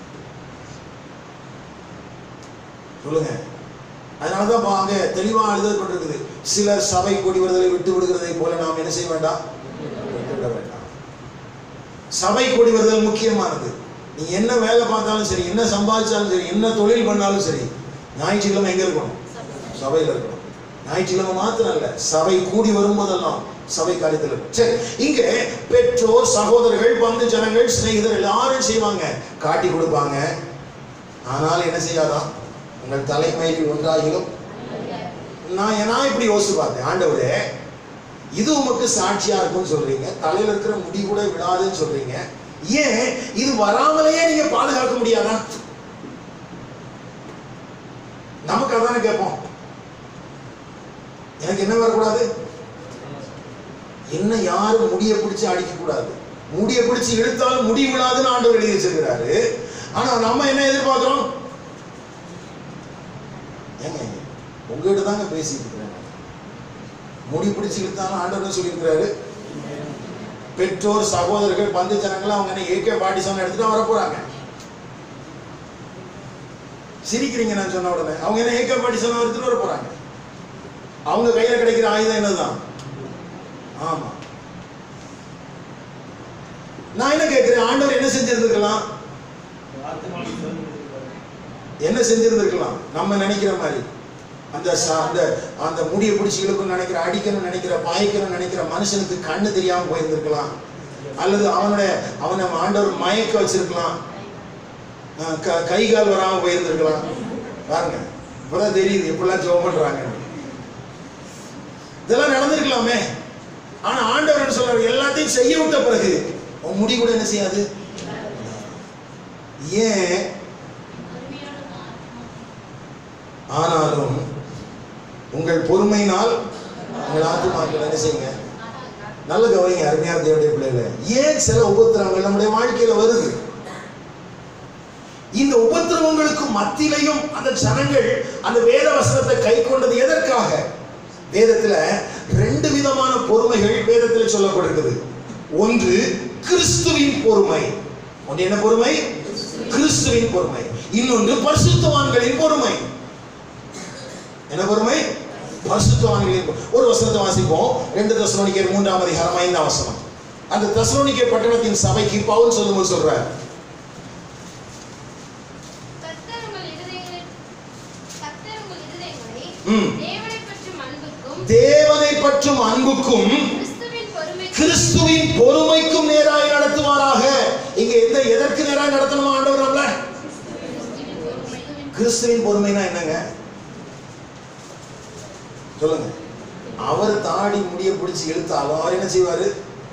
சொல்லுங்க அதனாலதான் பா- அங்க தெளிவா எழுதப்பட்டிருக்குது சிலர் சபை கூடி வருதலை விட்டு விடுகிறதை போல நாம் என்ன செய்ய வேண்டாம் விட்டு விட வேண்டாம் சபை கூடி வருதல் முக்கியமானது நீ என்ன வேலை பார்த்தாலும் சரி என்ன சம்பாதிச்சாலும் சரி என்ன தொழில் பண்ணாலும் சரி ஞாயிற்றுக்கிழமை எங்க இருக்கணும் சபையில இருக்கணும் ஞாயிற்றுக்கிழமை மாத்திரம் இல்ல சபை கூடி வரும்போதெல்லாம் சபை காரியத்தில் இருக்கும். சரி இங்க பெற்றோர் சகோதரர்கள் பந்து ஜனங்கள் சிநேகிதர் எல்லாரும் செய்வாங்க காட்டி கொடுப்பாங்க ஆனால் என்ன செய்யாதான் உங்கள் தலைமையில் ஒன்றாகிலும் நான் நான் இப்படி யோசிச்சு பார்த்தேன் ஆண்டவரே இது உமக்கு சாட்சியா இருக்கும்னு சொல்றீங்க தலையில இருக்கிற முடி கூட விடாதுன்னு சொல்றீங்க ஏன் இது வராமலேயே நீங்க பாதுகாக்க முடியாதா நமக்கு அதானே கேட்போம் எனக்கு என்ன வரக்கூடாது என்ன யாரும் முடிய பிடிச்சு அடிக்க கூடாது முடிய பிடிச்சு இழுத்தாலும் முடி விடாதுன்னு ஆண்டவர் எழுதி வச்சிருக்கிறாரு ஆனா நம்ம என்ன எதிர்பார்க்கிறோம் ஏங்க உங்ககிட்ட தாங்க பேசிட்டு இருக்கிறேன் நான். முடி பிடிச்சு இழுத்தாலும் ஆண்டவர் என்ன சொல்லியிருக்கிறாரு பெற்றோர் சகோதரர்கள் பந்து ஜனங்கள் அவங்க என்ன ஏகே பாட்டி சொன்ன எடுத்துட்டு வர போறாங்க சிரிக்கிறீங்க நான் சொன்ன உடனே அவங்க என்ன ஏகே பாட்டி சொன்ன எடுத்துட்டு வர போறாங்க அவங்க கையில கிடைக்கிற ஆயுதம் என்னதுதான் ஆமா நான் என்ன கேட்கிறேன் ஆண்டவர் என்ன செஞ்சிருந்திருக்கலாம் ஆத்மாவை திறந்து கொடுத்திருக்காரு. என்ன செஞ்சிருந்திருக்கலாம் நம்ம நினைக்கிற மாதிரி அந்த ச- அந்த அந்த முடியை பிடிச்சி இழுக்கணும்னு நினைக்கிற அடிக்கணும்னு நினைக்கிற பாய்க்கணும்னு நினைக்கிற மனுஷனுக்கு கண்ணு தெரியாம போயிருந்திருக்கலாம் அல்லது அவனுடைய அவனை ஆண்டவர் மயக்க வச்சிருக்கலாம் அஹ் க- கை கால் வராம போயிருந்திருக்கலாம் பாருங்க இப்பதான் தெரியுது எப்படிலாம் ஜெபம் பண்றாங்க இதெல்லாம் நடந்திருக்கலாமே ஆனா ஆண்டவர் என்ன சொல்றாரு எல்லாத்தையும் செய்ய விட்ட பிறகு உன் முடி கூட என்ன செய்யாது ஏன் ஆனாலும் உங்கள் பொறுமையினால் உங்கள் ஆத்துமாக்கள் என்ன செய்யுங்க நல்ல கவனிங்க அருமையான தேவனுடைய பிள்ளைகளை ஏன் சில உபத்திரவங்கள் நம்முடைய வாழ்க்கையில வருது இந்த உபத்திரவங்களுக்கு மத்தியிலையும் அந்த ஜனங்கள் அந்த வேத வசனத்தை கை கொண்டது எதற்காக வேதத்துல ரெண்டு விதமான பொறுமைகள் வேதத்துல சொல்லப்பட்டிருக்குது ஒன்று கிறிஸ்துவின் பொறுமை ஒன்று என்ன பொறுமை கிறிஸ்துவின் பொறுமை இன்னொன்று பரிசுத்தவான்களின் பொறுமை என்ன பொறுமை பரிசுத்தவான்களின் பொ- ஒரு வசனத்தை வாசிப்போம் ரெண்டு தசலோனிக்கர் மூன்றாம் அதிகாரம் ஐந்தாம் வசனம் அந்த தசலோனிக்கே பட்டணத்தின் சபைக்கு பவுல் சொல்லும்போது சொல்றார் கர்த்தர் உங்கள் இருதயங்களை- கர்த்தர் உங்கள் இருதயங்களை ம். தேவனைப் பற்றும் அன்புக்கும் தேவனை பற்றும் அன்புக்கும் கிறிஸ்துவின் பொறுமைக்கும் கிறிஸ்துவின் பொறுமைக்கும் நேராய் நடத்துவாராக இங்க எந்த எதற்கு நேராய் நடத்தணுமா ஆண்டவர் நம்மள கிறிஸ்துவின் பொறுமைக்கும் கிறிஸ்துவின் பொறுமைனா என்னங்க சொல்லுங்க அவர் தாடி முடிய பிடிச்சி இழுத்தாலும் அவர் என்ன செய்வாரு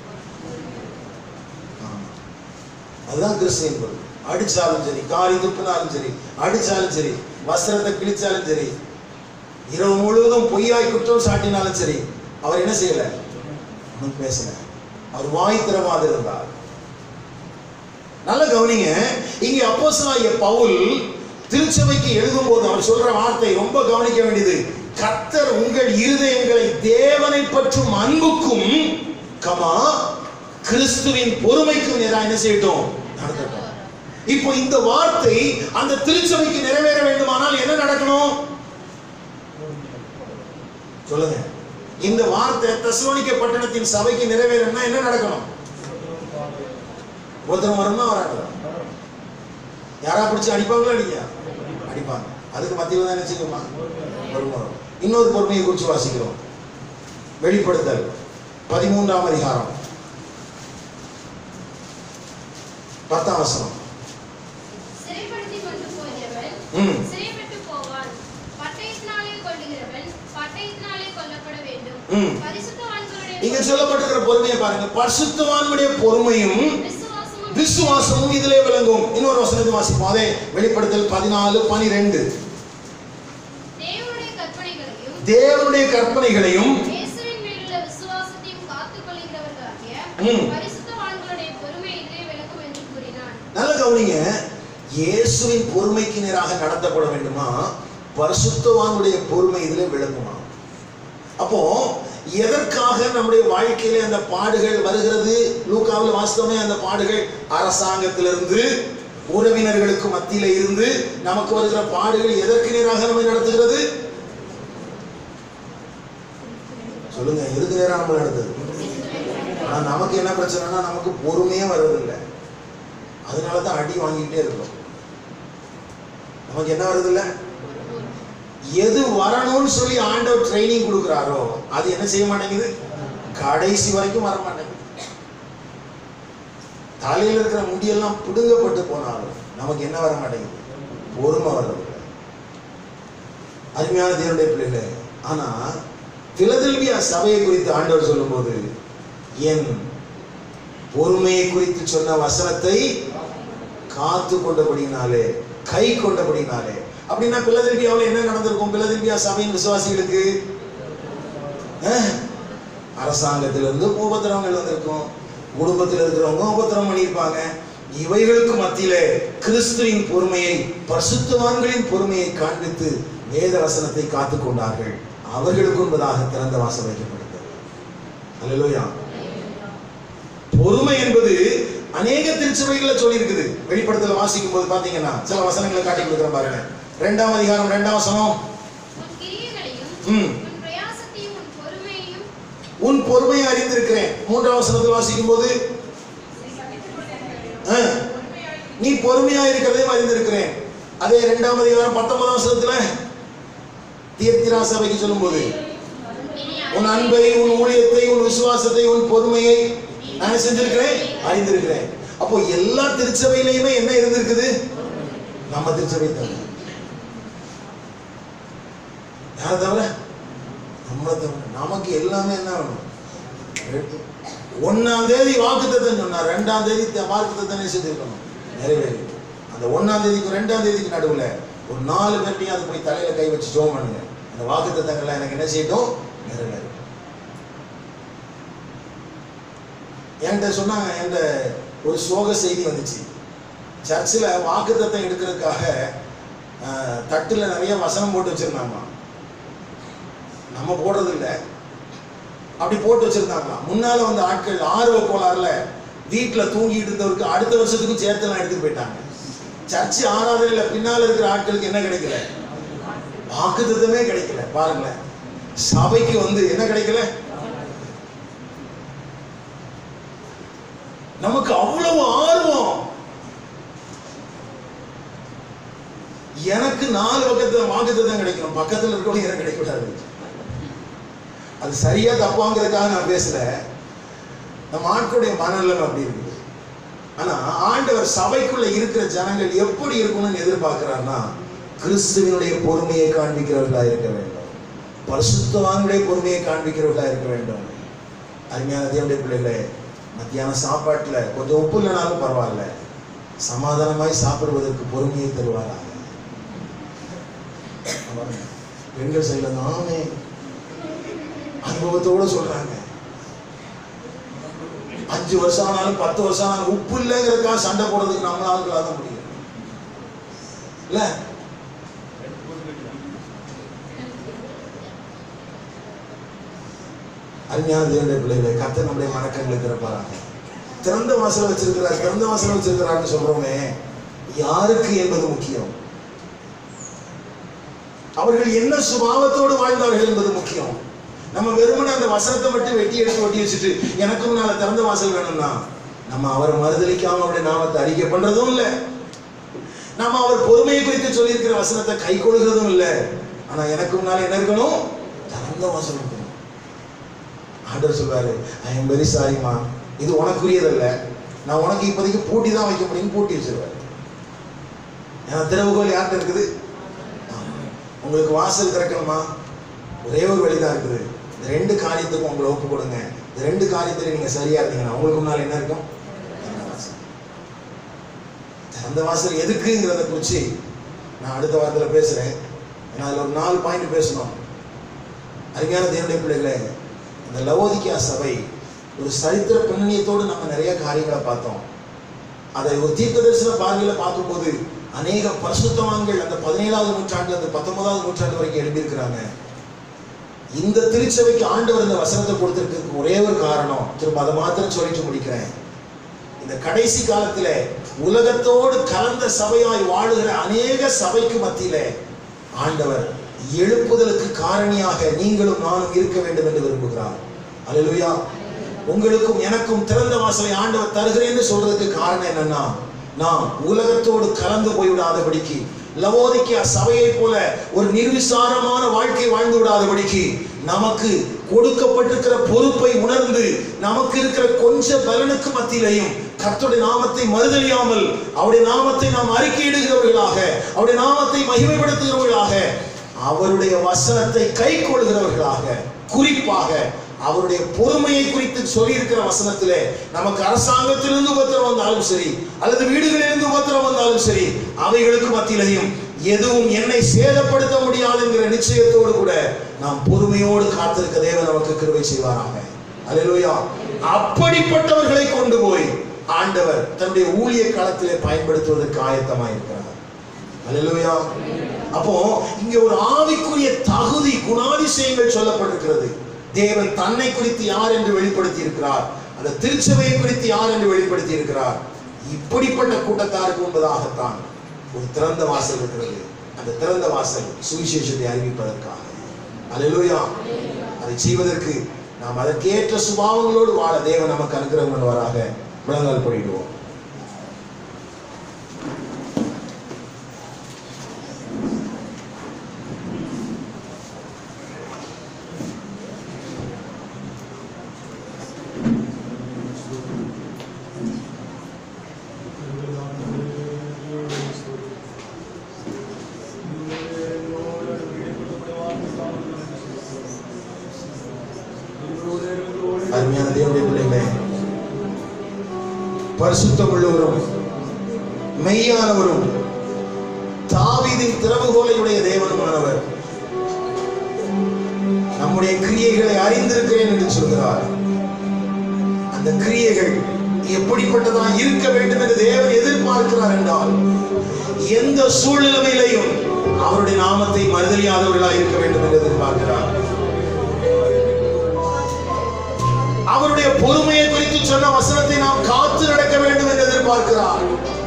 ஆமா. அதுதான் கிறிஸ்துவின் பொறுமை அடிச்சாலும் சரி காரி துப்புனாலும் சரி அடிச்சாலும் சரி வஸ்திரத்தை கிழிச்சாலும் சரி இரவு முழுவதும் பொய்யாய் குற்றம் சாட்டினாலும் சரி அவர் என்ன செய்யல ஒன்றும் பேசல அவர் வாய் திறமாது இருந்தார் நல்ல கவனிங்க இங்க அப்போஸ்தலனாகிய பவுல் திருச்சபைக்கு எழுதும்போது அவர் சொல்ற வார்த்தை ரொம்ப கவனிக்க வேண்டியது கர்த்தர் உங்கள் இருதயங்களை தேவனை பற்றும் அன்புக்கும் கமா கிறிஸ்துவின் பொறுமைக்கும் நேரா என்ன செய்யட்டும் நடத்தட்டும் இப்போ இந்த வார்த்தை அந்த திருச்சபைக்கு நிறைவேற வேண்டுமானால் என்ன நடக்கணும் சொல்லுங்க இந்த வார்த்தை தெசலோனிக்க பட்டணத்தின் சபைக்கு நிறைவேறணும்னா என்ன நடக்கணும் ஒருத்தர் வரணுமா வராங்களா யாரா பிடிச்சி அடிப்பாங்களா அடிக்கா அடிப்பாங்க அதுக்கு மத்தியில் தான் நினைச்சுக்கோமா வரும் வரும் இன்னொரு பொறுமையை குறித்து வாசிக்கிறோம் வெளிப்படுத்தல் பதிமூன்றாம் அதிகாரம் பத்தாம் வசனம் சிறைப்படுத்தி கொண்டு போகிறவன் ம். சிறைப்பட்டு போவான் பட்டயத்தினாலே கொல்லுகிறவன் பட்டயத்தினாலே கொல்லப்பட வேண்டும் ம். பரிசுத்தவான்களுடைய இங்க சொல்லப்பட்டிருக்கிற பொறுமையை பாருங்க பரிசுத்தவானுடைய பொறுமையும் விசுவாசமும் விசுவாசமும் இதிலே விளங்கும் இன்னொரு வசனத்தை வாசிப்போம் அதே வெளிப்படுத்தல் பதினாலு பனிரெண்டு தேவனுடைய கற்பனைகளையும் தேவனுடைய கற்பனைகளையும் இயேசுவின் மேலுள்ள விசுவாசத்தையும் காத்துக் கொள்கிறவர்களாகிய ம். பரிசுத்தவான்களுடைய பொறுமை இதிலே விளக்கும் என்று கூறினான் நல்ல கவனிங்க இயேசுவின் பொறுமைக்கு நேராக நடத்தப்பட வேண்டுமா பரிசுத்தவானுடைய பொறுமை இதிலே விளங்குமா அப்போ எதற்காக நம்முடைய வாழ்க்கையில அந்த பாடுகள் வருகிறது லூக்காவில் வாஸ்தவமே அந்த பாடுகள் அரசாங்கத்திலிருந்து உறவினர்களுக்கு மத்தியில இருந்து நமக்கு வருகிற பாடுகள் எதற்கு நேராக நம்மை நடத்துகிறது சொல்லுங்க எதுக்கு நேரம் நம்ம நடத்துது ஆனா நமக்கு என்ன பிரச்சனைனா நமக்கு பொறுமையே வர்றதில்லை அதனால தான் அடி வாங்கிக்கிட்டே இருக்கோம் நமக்கு என்ன வருதில்ல எது வரணும்னு சொல்லி ஆண்டவர் ட்ரைனிங் கொடுக்குறாரோ அது என்ன செய்ய மாட்டேங்குது கடைசி வரைக்கும் வர மாட்டேங்குது தலையில் இருக்கிற முடியெல்லாம் பிடுங்கப்பட்டு போனாலும் நமக்கு என்ன வர மாட்டேங்குது பொறுமை வர்றதில்லை அருமையான தேவனுடைய பிள்ளைகளே ஆனா பிலதெல்வியா சபையை குறித்து ஆண்டவர் சொல்லும்போது என் பொறுமையை குறித்து சொன்ன வசனத்தை காத்து கொண்டபடினாலே கை கொண்டபடினாலே அப்படின்னா பிலதெல்வியாவில் என்ன நடந்திருக்கும் பிலதெல்வியா சபையின் விசுவாசிகளுக்கு அஹ், அரசாங்கத்திலிருந்து உபத்திரவங்கள் வந்திருக்கும் குடும்பத்தில் இருக்கிறவங்க உபத்திரம் பண்ணியிருப்பாங்க இவைகளுக்கு மத்தியிலே கிறிஸ்துவின் பொறுமையை பரிசுத்தவான்களின் பொறுமையை காண்பித்து வேத வசனத்தை காத்து கொண்டார்கள் அவர்களுக்கு என்பதாக திறந்த வாசல் வைக்கப்பட்டது அல்லேலூயா பொறுமை என்பது அநேக திருச்சபைகளை சொல்லியிருக்குது வெளிப்படுத்தல வாசிக்கும் போது பாத்தீங்கன்னா சில வசனங்களை காட்டி கொடுக்குறேன் பாருங்க ரெண்டாம் அதிகாரம் ரெண்டாம் வசனம் உன் கிரியைகளையும் ம். உன் பிரயாசத்தையும் உன் பொறுமையையும் உன் பொறுமையை அறிந்திருக்கிறேன் மூன்றாம் வசனத்தில் வாசிக்கும் போது ஆ, நீ பொறுமையா இருக்கிறதையும் அறிந்திருக்கிறேன் அதே இரண்டாம் அதிகாரம் பத்தொன்பதாம் வசனத்துல தீர்த்திரா சபைக்கு சொல்லும்போது உன் அன்பை உன் ஊழியத்தை உன் விசுவாசத்தை உன் பொறுமையை நான் என்ன செஞ்சிருக்கிறேன் அறிந்திருக்கிறேன் அப்போ எல்லா திருச்சபையிலையுமே என்ன இருந்திருக்குது நம்ம திருச்சபை தவிர யாரை தவிர நம்மளை தவிர நமக்கு எல்லாமே என்ன வேணும் ஒன்னாம் தேதி வாக்குத்தத்தம் சொன்னார் ரெண்டாம் தேதி வாக்குத்தத்தம் செஞ்சிருக்கணும் நிறைவேறி அந்த ஒன்னாம் தேதிக்கு ரெண்டாம் தேதிக்கு நடுவுல ஒரு நாலு பேர்ட்டையும் போய் தலையில கை வச்சு ஜோம் பண்ணுங்க அந்த வாக்கு தத்தங்கள்லாம் எனக்கு என்ன செய்யட்டும் நிறைவேறும் என்கிட்ட சொன்னாங்க என்கிட்ட ஒரு சோக செய்தி வந்துச்சு சர்ச்சில் வாக்குத்தத்தம் எடுக்கிறதுக்காக அஹ், தட்டுல நிறைய வசனம் போட்டு வச்சிருந்தாங்க நம்ம போடுறது இல்ல அப்படி போட்டு வச்சிருந்தாங்க முன்னால வந்த ஆட்கள் ஆர்வ கோளாறுல வீட்டுல தூங்கிட்டு இருந்தவருக்கு அடுத்த வருஷத்துக்கும் சேர்த்துலாம் எடுத்துட்டு போயிட்டாங்க சர்ச்சு ஆராதனையில பின்னால இருக்கிற ஆட்களுக்கு என்ன கிடைக்கல வாக்குத்தத்தமே கிடைக்கல பாருங்களேன் சபைக்கு வந்து என்ன கிடைக்கல நமக்கு அவ்வளவு ஆர்வம் எனக்கு நாலு பக்கத்துல வாக்குத்தத்தம் கிடைக்கணும் பக்கத்துல இருக்கவங்க எனக்கு கிடைக்கக்கூடாது அது சரியா தப்பாங்கிறதுக்காக நான் பேசல நம்ம ஆட்களுடைய மனநிலைமை அப்படி இருக்குது ஆனா ஆண்டவர் சபைக்குள்ள இருக்கிற ஜனங்கள் எப்படி இருக்கணும்னு எதிர்பார்க்கிறார்னா கிறிஸ்துவினுடைய பொறுமையை காண்பிக்கிறவர்களா இருக்க வேண்டும் பரிசுத்தவான்களுடைய பொறுமையை காண்பிக்கிறவர்களா இருக்க வேண்டும் அருமையான தேவனுடைய பிள்ளைகளே மத்தியான சாப்பாட்டுல கொஞ்சம் உப்பு இல்லைனாலும் பரவாயில்ல சமாதானமாய் சாப்பிடுவதற்கு பொறுமையை தருவாராக பாருங்க, பெண்கள் சைடுல நாமே அனுபவத்தோட சொல்றாங்க அஞ்சு வருஷம் ஆனாலும் பத்து வருஷம் ஆனாலும் உப்பு இல்லைங்கிறதுக்காக சண்டை போடுறதுக்கு நம்மளால தான் முடியும் இல்ல அருமையான தேவனுடைய பிள்ளைகளை கத்த நம்முடைய மனக்கங்களை திறப்பாராங்க திறந்த வாசல் வச்சிருக்கிறார் திறந்த வாசல் வச்சிருக்கிறார்னு சொல்றோமே யாருக்கு என்பது முக்கியம் அவர்கள் என்ன சுபாவத்தோடு வாழ்ந்தார்கள் என்பது முக்கியம் நம்ம வெறுமனே அந்த வசனத்தை மட்டும் வெட்டி எடுத்து ஒட்டி வச்சுட்டு எனக்கு முன்னால திறந்த வாசல் வேணும்னா நம்ம அவரை மறுதளிக்காம அவருடைய நாமத்தை அறிக்கை பண்றதும் இல்லை நம்ம அவர் பொறுமையை குறித்து சொல்லியிருக்கிற வசனத்தை கை கொள்கிறதும் இல்லை ஆனா எனக்கு முன்னால என்ன இருக்கணும் திறந்த வாசல் இருக்கணும் ஆண்டவர் சொல்வாரு ஐ எம் வெரி சாரிம்மா இது உனக்குரியதல்ல நான் உனக்கு இப்போதைக்கு பூட்டி தான் வைக்க முடியும் பூட்டி வச்சிருவாரு ஏன்னா திறவுகோல் யார்கிட்ட இருக்குது உங்களுக்கு வாசல் திறக்கணுமா ஒரே ஒரு வழிதான் இருக்குது இந்த ரெண்டு காரியத்துக்கும் உங்களை ஒப்பு கொடுங்க இந்த ரெண்டு காரியத்துல நீங்க சரியா இருந்தீங்கன்னா உங்களுக்கு முன்னால் என்ன இருக்கும் திறந்த வாசல். திறந்த வாசல் எதுக்குங்கிறத குறிச்சு நான் அடுத்த வாரத்துல பேசுறேன் ஏன்னா அதுல ஒரு நாலு பாயிண்ட் பேசணும் அருமையான தேவனுடைய பிள்ளைகளே இந்த லவோதிக்கா சபை ஒரு சரித்திர பின்னணியத்தோடு நம்ம நிறைய காரியங்களை பார்த்தோம் அதை ஒரு தீர்க்க தரிசன பார்வையில பார்க்கும்போது அநேக பரிசுத்தவான்கள் அந்த பதினேழாவது நூற்றாண்டு அந்த பத்தொன்பதாவது நூற்றாண்டு வரைக்கும் எழுதியிருக்கிறாங்க இந்த திருச்சபைக்கு ஆண்டவர் இந்த வசனத்தை கொடுத்திருக்கிறதுக்கு ஒரே ஒரு காரணம் திரும்ப அதை மாத்திரம் சொல்லிட்டு முடிக்கிறேன் இந்த கடைசி காலத்துல உலகத்தோடு கலந்த சபையாய் வாழுகிற அநேக சபைக்கு மத்தியிலே ஆண்டவர் எழுப்புதலுக்கு காரணியாக நீங்களும் நானும் இருக்க வேண்டும் என்று விரும்புகிறார் அல்லேலூயா உங்களுக்கும் எனக்கும் திறந்த வாசலை ஆண்டவர் தருகிறேன்னு சொல்றதுக்கு காரணம் என்னன்னா நாம் உலகத்தோடு கலந்து போய்விடாதபடிக்கு லவோதிக்கியா சபையை போல ஒரு நிர்விசாரமான வாழ்க்கை வாழ்ந்து விடாதபடிக்கு நமக்கு கொடுக்கப்பட்டிருக்கிற பொறுப்பை உணர்ந்து நமக்கு இருக்கிற கொஞ்ச பலனுக்கு மத்தியிலையும் கர்த்தருடைய நாமத்தை மறுதலியாமல் அவருடைய நாமத்தை நாம் அறிக்கையிடுகிறவர்களாக அவருடைய நாமத்தை மகிமைப்படுத்துகிறவர்களாக அவருடைய வசனத்தை கை கொள்கிறவர்களாக குறிப்பாக அவருடைய பொறுமையை குறித்து சொல்லியிருக்கிற வசனத்திலே நமக்கு அரசாங்கத்திலிருந்து உபத்திரம் வந்தாலும் சரி அல்லது வீடுகளிலிருந்து உபத்திரம் வந்தாலும் சரி அவைகளுக்கு மத்தியிலையும் எதுவும் என்னை சேதப்படுத்த முடியாது என்கிற நிச்சயத்தோடு கூட நாம் பொறுமையோடு காத்திருக்க தேவன் நமக்கு கிருபை செய்வாராக அல்லேலூயா அப்படிப்பட்டவர்களை கொண்டு போய் ஆண்டவர் தன்னுடைய ஊழிய காலத்திலே பயன்படுத்துவதற்கு ஆயத்தமாயிருக்கிறார் அல்லேலூயா அப்போ இங்க ஒரு ஆவிக்குரிய தகுதி குணாதிசயங்கள் சொல்லப்பட்டிருக்கிறது தேவன் தன்னை குறித்து யார் என்று வெளிப்படுத்தி இருக்கிறார் அந்த திருச்சபையை குறித்து யார் என்று வெளிப்படுத்தி இருக்கிறார் இப்படிப்பட்ட கூட்டத்தாருக்கு என்பதாகத்தான் ஒரு திறந்த வாசல் இருக்கிறது அந்த திறந்த வாசல் சுவிசேஷத்தை அறிவிப்பதற்காக அல்லேலூயா அதை செய்வதற்கு நாம் அதற்கேற்ற சுபாவங்களோடு வாழ தேவன் நமக்கு அனுகிரகம் பண்ணுவாராக முழங்கால் படிடுவோம் அருமையான தேவனுடைய பிள்ளைகளே பரிசுத்தம் உள்ளவரும் மெய்யானவரும் தாவீது தாவீதின் திறவுகோலையுடைய தேவனுமானவர் நம்முடைய கிரியைகளை அறிந்திருக்கிறேன் என்று சொல்கிறார் அந்த கிரியைகள் எப்படிப்பட்டதா இருக்க வேண்டும் என்று தேவன் எதிர்பார்க்கிறார் என்றால் எந்த சூழ்நிலையிலையும் அவருடைய நாமத்தை மறுதலியாதவர்களாக இருக்க வேண்டும் என்று எதிர்பார்க்கிறார் அவருடைய பொறுமையை குறித்து சொன்ன வசனத்தை நாம் காத்து நடக்க வேண்டும் என்று எதிர்பார்க்கிறார்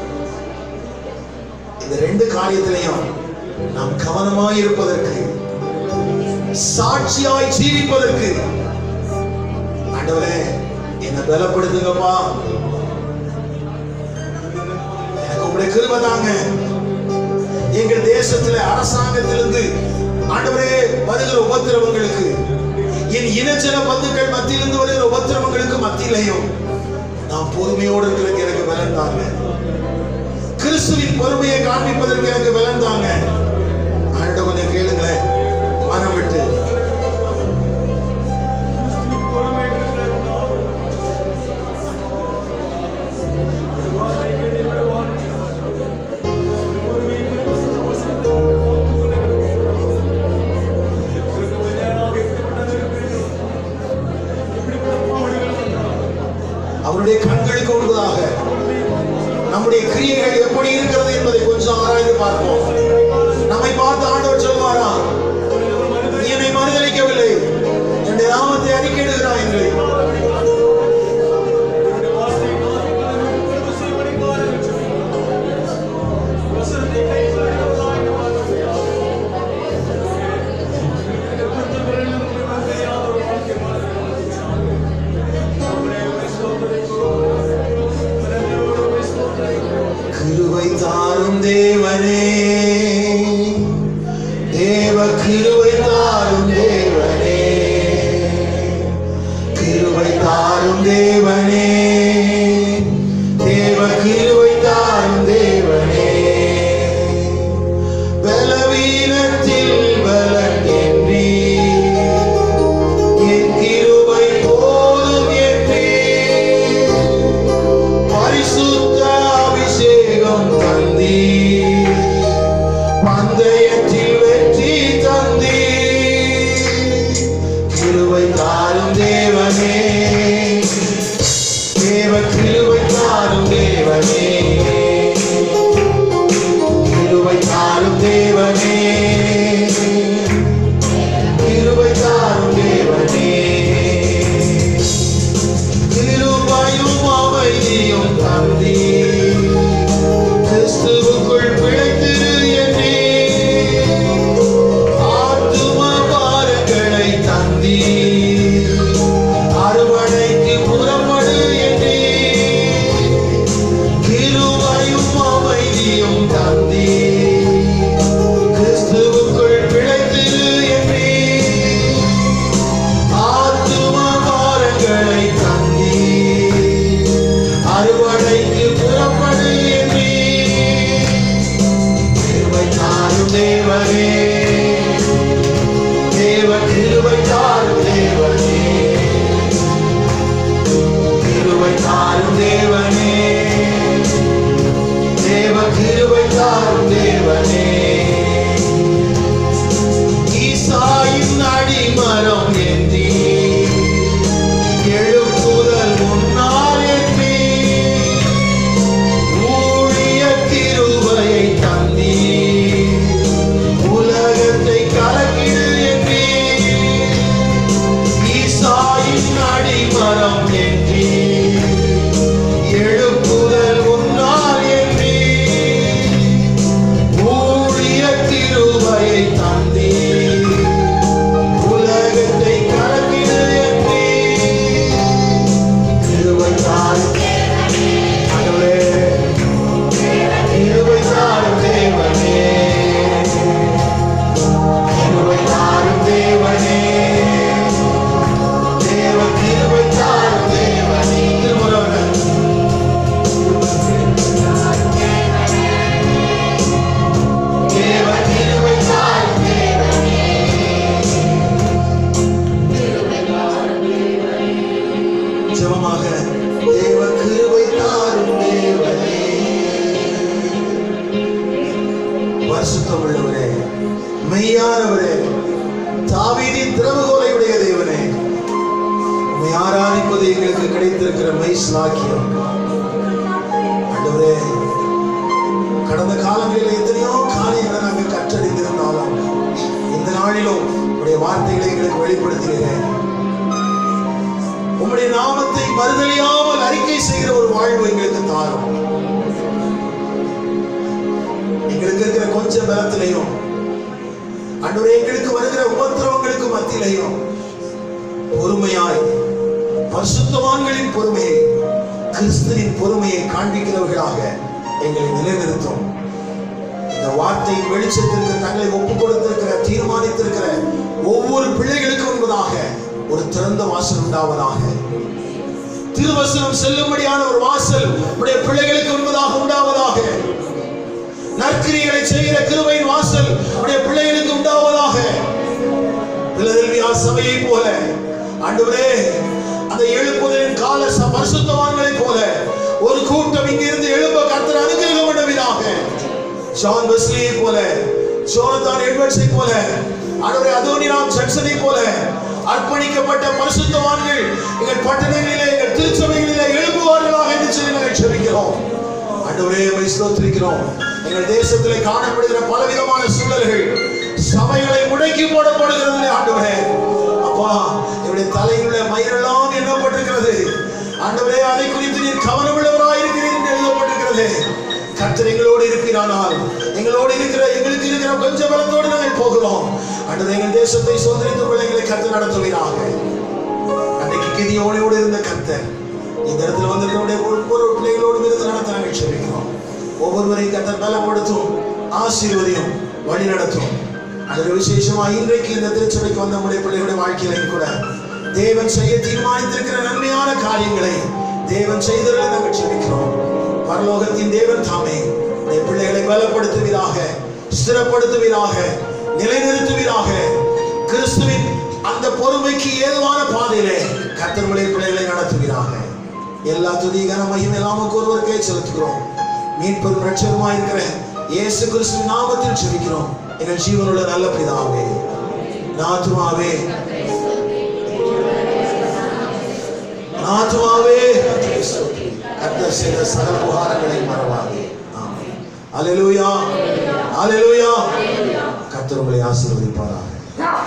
இந்த ரெண்டு காரியத்திலையும் நாம் கவனமாய் இருப்பதற்கு சாட்சியாய் ஜீவிப்பதற்கு ஆண்டவரே என்னை பலப்படுத்துங்கப்பா எனக்கு உங்களுடைய கிருபை தாங்க எங்கள் தேசத்துல அரசாங்கத்திலிருந்து ஆண்டவரே வருகிற உபத்திரவங்களுக்கு என் இனச்சன பந்துக்கள் மத்தியிலிருந்து வருகிற உபத்திரவங்களுக்கு மத்தியிலையும் நான் பொறுமையோடு இருக்கிறதுக்கு எனக்கு பலன் தாங்க கிறிஸ்துவின் பொறுமையை காண்பிப்பதற்கு எனக்கு பலன் தாங்க ஆண்டவரை கொஞ்சம் கேளுங்களேன் மனம் விட்டு அவருடைய கண்களுக்கு முன்பதாக நம்முடைய கிரியைகள் எப்படி இருக்கிறது என்பதை கொஞ்சம் ஆராய்ந்து பார்ப்போம் நம்மை பார்த்து ஆண்டவர் சொல்வாரா நீ என்னை மறுதளிக்கவில்லை என்னுடைய நாமத்தை அறிக்கையிடுகிறாய் என்று கிருபை தாரும் தேவனே தேவ கிருபை தாரும் தேவனே கிருபை தாரும் தேவனே தேவ கிருபை தாரும் தேவனே பலவீனத்தில் பலன் என்றீ என் கிருபை போதும் என்றீ பரிசுத்த அபிஷேகம் தந்தி பந்தயத்தில் வெற்றி தந்தி கிருபை தாரும் தேவனே தேவ கிருபை தாரும் தேவனே கிருபை தாரும் தேவனே கிருபை தாரும் தேவனே கிருபையும் அமைதியும் தந்தி கிறிஸ்துவுக்குள் பிழைத்திரு என்னே ஆத்தும பாரங்களை தந்தி அறுவடைக்கு புறப்படு என்னே கிருபையும் அமைதியும் தந்தி கிறிஸ்துவுக்குள் பிழைத்திரு என்னே ஆத்தும பாரங்களை தந்தி அறுவடைக்கு புறப்படு என்றே கிருபை தாரும் தேவனே தேவ கிருபை தாரும் தேவனே கிருபை தாரும் தேவனே தேவ கிருபை தாரும் தேவனே ஈசாயின் அடிமரம் ஏந்தி எழுப்புதல் முன்னால் ஏற்றி ஊழிய கிருபையை தந்தி உலகத்தை கலக்கிடு என்றே ஈசாயின் அடிமரம் ஏற்றி எழுப்புதல் முன்னால் ஏற்றி ஊழிய கிருபையை தந்தி உலகத்தை கலக்கிடு என்றே கிருபை தாரும் ஆண்டவரே, கிருபை தாரும் தேவனே கிருபை தாரும் தேவனே தேவ கிருபை தாரும் தேவனே திருமுருகன் தேவ கிருபை தாரும் தேவனே ஜெபமாக தேவ கிருபை தாரும் தேவனே பரிசுத்தம் உள்ளவரே மெய்யானவரே தாவீதின் திறவுகோலையுடைய தேவனே உம்மை ஆராதிப்பது எங்களுக்கு கிடைத்திருக்கிற மெய் ஸ்லாக்கியம் ஆண்டவரே கடந்த காலங்களில் எத்தனையோ காரியங்களை நாங்கள் கற்றறிந்திருந்தாலும் இந்த நாளிலும் உடைய வார்த்தைகளை எங்களுக்கு வெளிப்படுத்துகிறேன் உம்முடைய நாமத்தை மறுதலியாமல் அறிக்கை செய்கிற ஒரு வாழ்வு எங்களுக்கு தாரும் எங்களுக்கு இருக்கிற கொஞ்சம் பலத்திலையும் அன்றுவரே எங்களுக்கு வருகிற உபத்திரவங்களுக்கு மத்தியிலையும் பொறுமையாய் பரிசுத்தவான்களின் பொறுமையை கிறிஸ்துவின் பொறுமையை காண்பிக்கிறவர்களாக எங்களை நிலைநிறுத்தும் இந்த வார்த்தையின் வெளிச்சத்திற்கு தங்களை ஒப்புக் கொடுத்திருக்கிற தீர்மானித்திருக்கிற ஒவ்வொரு பிள்ளைகளுக்கும் என்பதாக ஒரு திறந்த வாசல் உண்டாவதாக திருவசனம் செல்லும்படியான ஒரு வாசல் உடைய பிள்ளைகளுக்கு என்பதாக உண்டாவதாக நற்கிரிகளை செய்கிற கிருபையின் வாசல் உடைய பிள்ளைகளுக்கு உண்டாவதாக பிலதெல்வியா சபையை போல ஆண்டவரே அந்த எழுப்புதலின் கால ச- பரிசுத்தவான்களைப் போல ஒரு கூட்டம் இங்கிருந்து எழுப்ப கர்த்தர் அனுகிரகம் பண்ணுவதாக ஜான் வெஸ்லியை போல ஜோனதான் எட்வர்ட்ஸை போல ஆண்டவரே அதோனிராம் ஜக்சனை போல அர்ப்பணிக்கப்பட்ட பரிசுத்தவான்கள் எங்கள் பட்டணங்களிலே எங்கள் திருச்சபைகளிலே எழுப்புவார்களாக என்று சொல்லி நாங்கள் செபிக்கிறோம் ஆண்டவரே உம்மை ஸ்தோத்திரிக்கிறோம் எங்கள் தேசத்திலே காணப்படுகிற பலவிதமான சூழல்கள் சபைகளை முடக்கி போடப்படுகிறது ஆண்டவரே அப்பா என்னுடைய தலையிலுள்ள மயிரெல்லாம் எண்ணப்பட்டிருக்கிறது ஆண்டவரே அதை குறித்து நீர் கவனமுள்ளவராய் இருக்கிறீர் என்று எழுதப்பட்டிருக்கிறது கர்த்தர் எங்களோடு இருப்பீரானால் எங்களோடு இருக்கிற எங்களுக்கு இருக்கிற கொஞ்ச பலத்தோடு நாங்கள் போகிறோம் ஆண்டவரே எங்கள் தேசத்தை சுதந்திரித்துக் கொள்ள எங்களை கர்த்தர் நடத்துவீராக அன்னைக்கு கிதியோனோடு இருந்த கர்த்தர் இந்த இடத்துல வந்திருக்கிறவருடைய ஒவ்வொரு பிள்ளைகளோடும் இருந்து நடத்த நாங்கள் செபிக்கிறோம் ஒவ்வொருவரையும் கர்த்தர் பலப்படுத்தும் ஆசீர்வதியும் வழி நடத்தும் அதில் விசேஷமா இன்றைக்கு இந்த திருச்சபைக்கு வந்த நம்முடைய பிள்ளைகளுடைய வாழ்க்கையிலையும் கூட தேவன் செய்ய தீர்மானித்திருக்கிற நன்மையான காரியங்களை தேவன் செய்தவர்களை நாங்கள் செபிக்கிறோம் பரலோகத்தின் தேவன் தாமே உடைய பிள்ளைகளை பலப்படுத்துவீராக ஸ்திரப்படுத்துவீராக நிலைநிறுத்துவீராக கிறிஸ்துவின் அந்த பொறுமைக்கு ஏதுவான பாதையிலே கத்தர்மலை பிள்ளைகளை நடத்துவீராக எல்லா துதி கன மகிமை எல்லாமுக்கு ஒருவருக்கே செலுத்துகிறோம் மீட்பெரும் ரட்சகமாய் இருக்கிற இயேசு கிறிஸ்துவின் நாமத்தில் ஜெபிக்கிறோம் எங்கள் ஜீவனுள்ள நல்ல பிதாவே நாத்துமாவே நாத்துமாவே கர்த்தர் செய்த சகல உபகாரங்களை மறவாதே ஆமென் அல்லேலூயா அல்லேலூயா கர்த்தர் உங்களை ஆசீர்வதிப்பாராக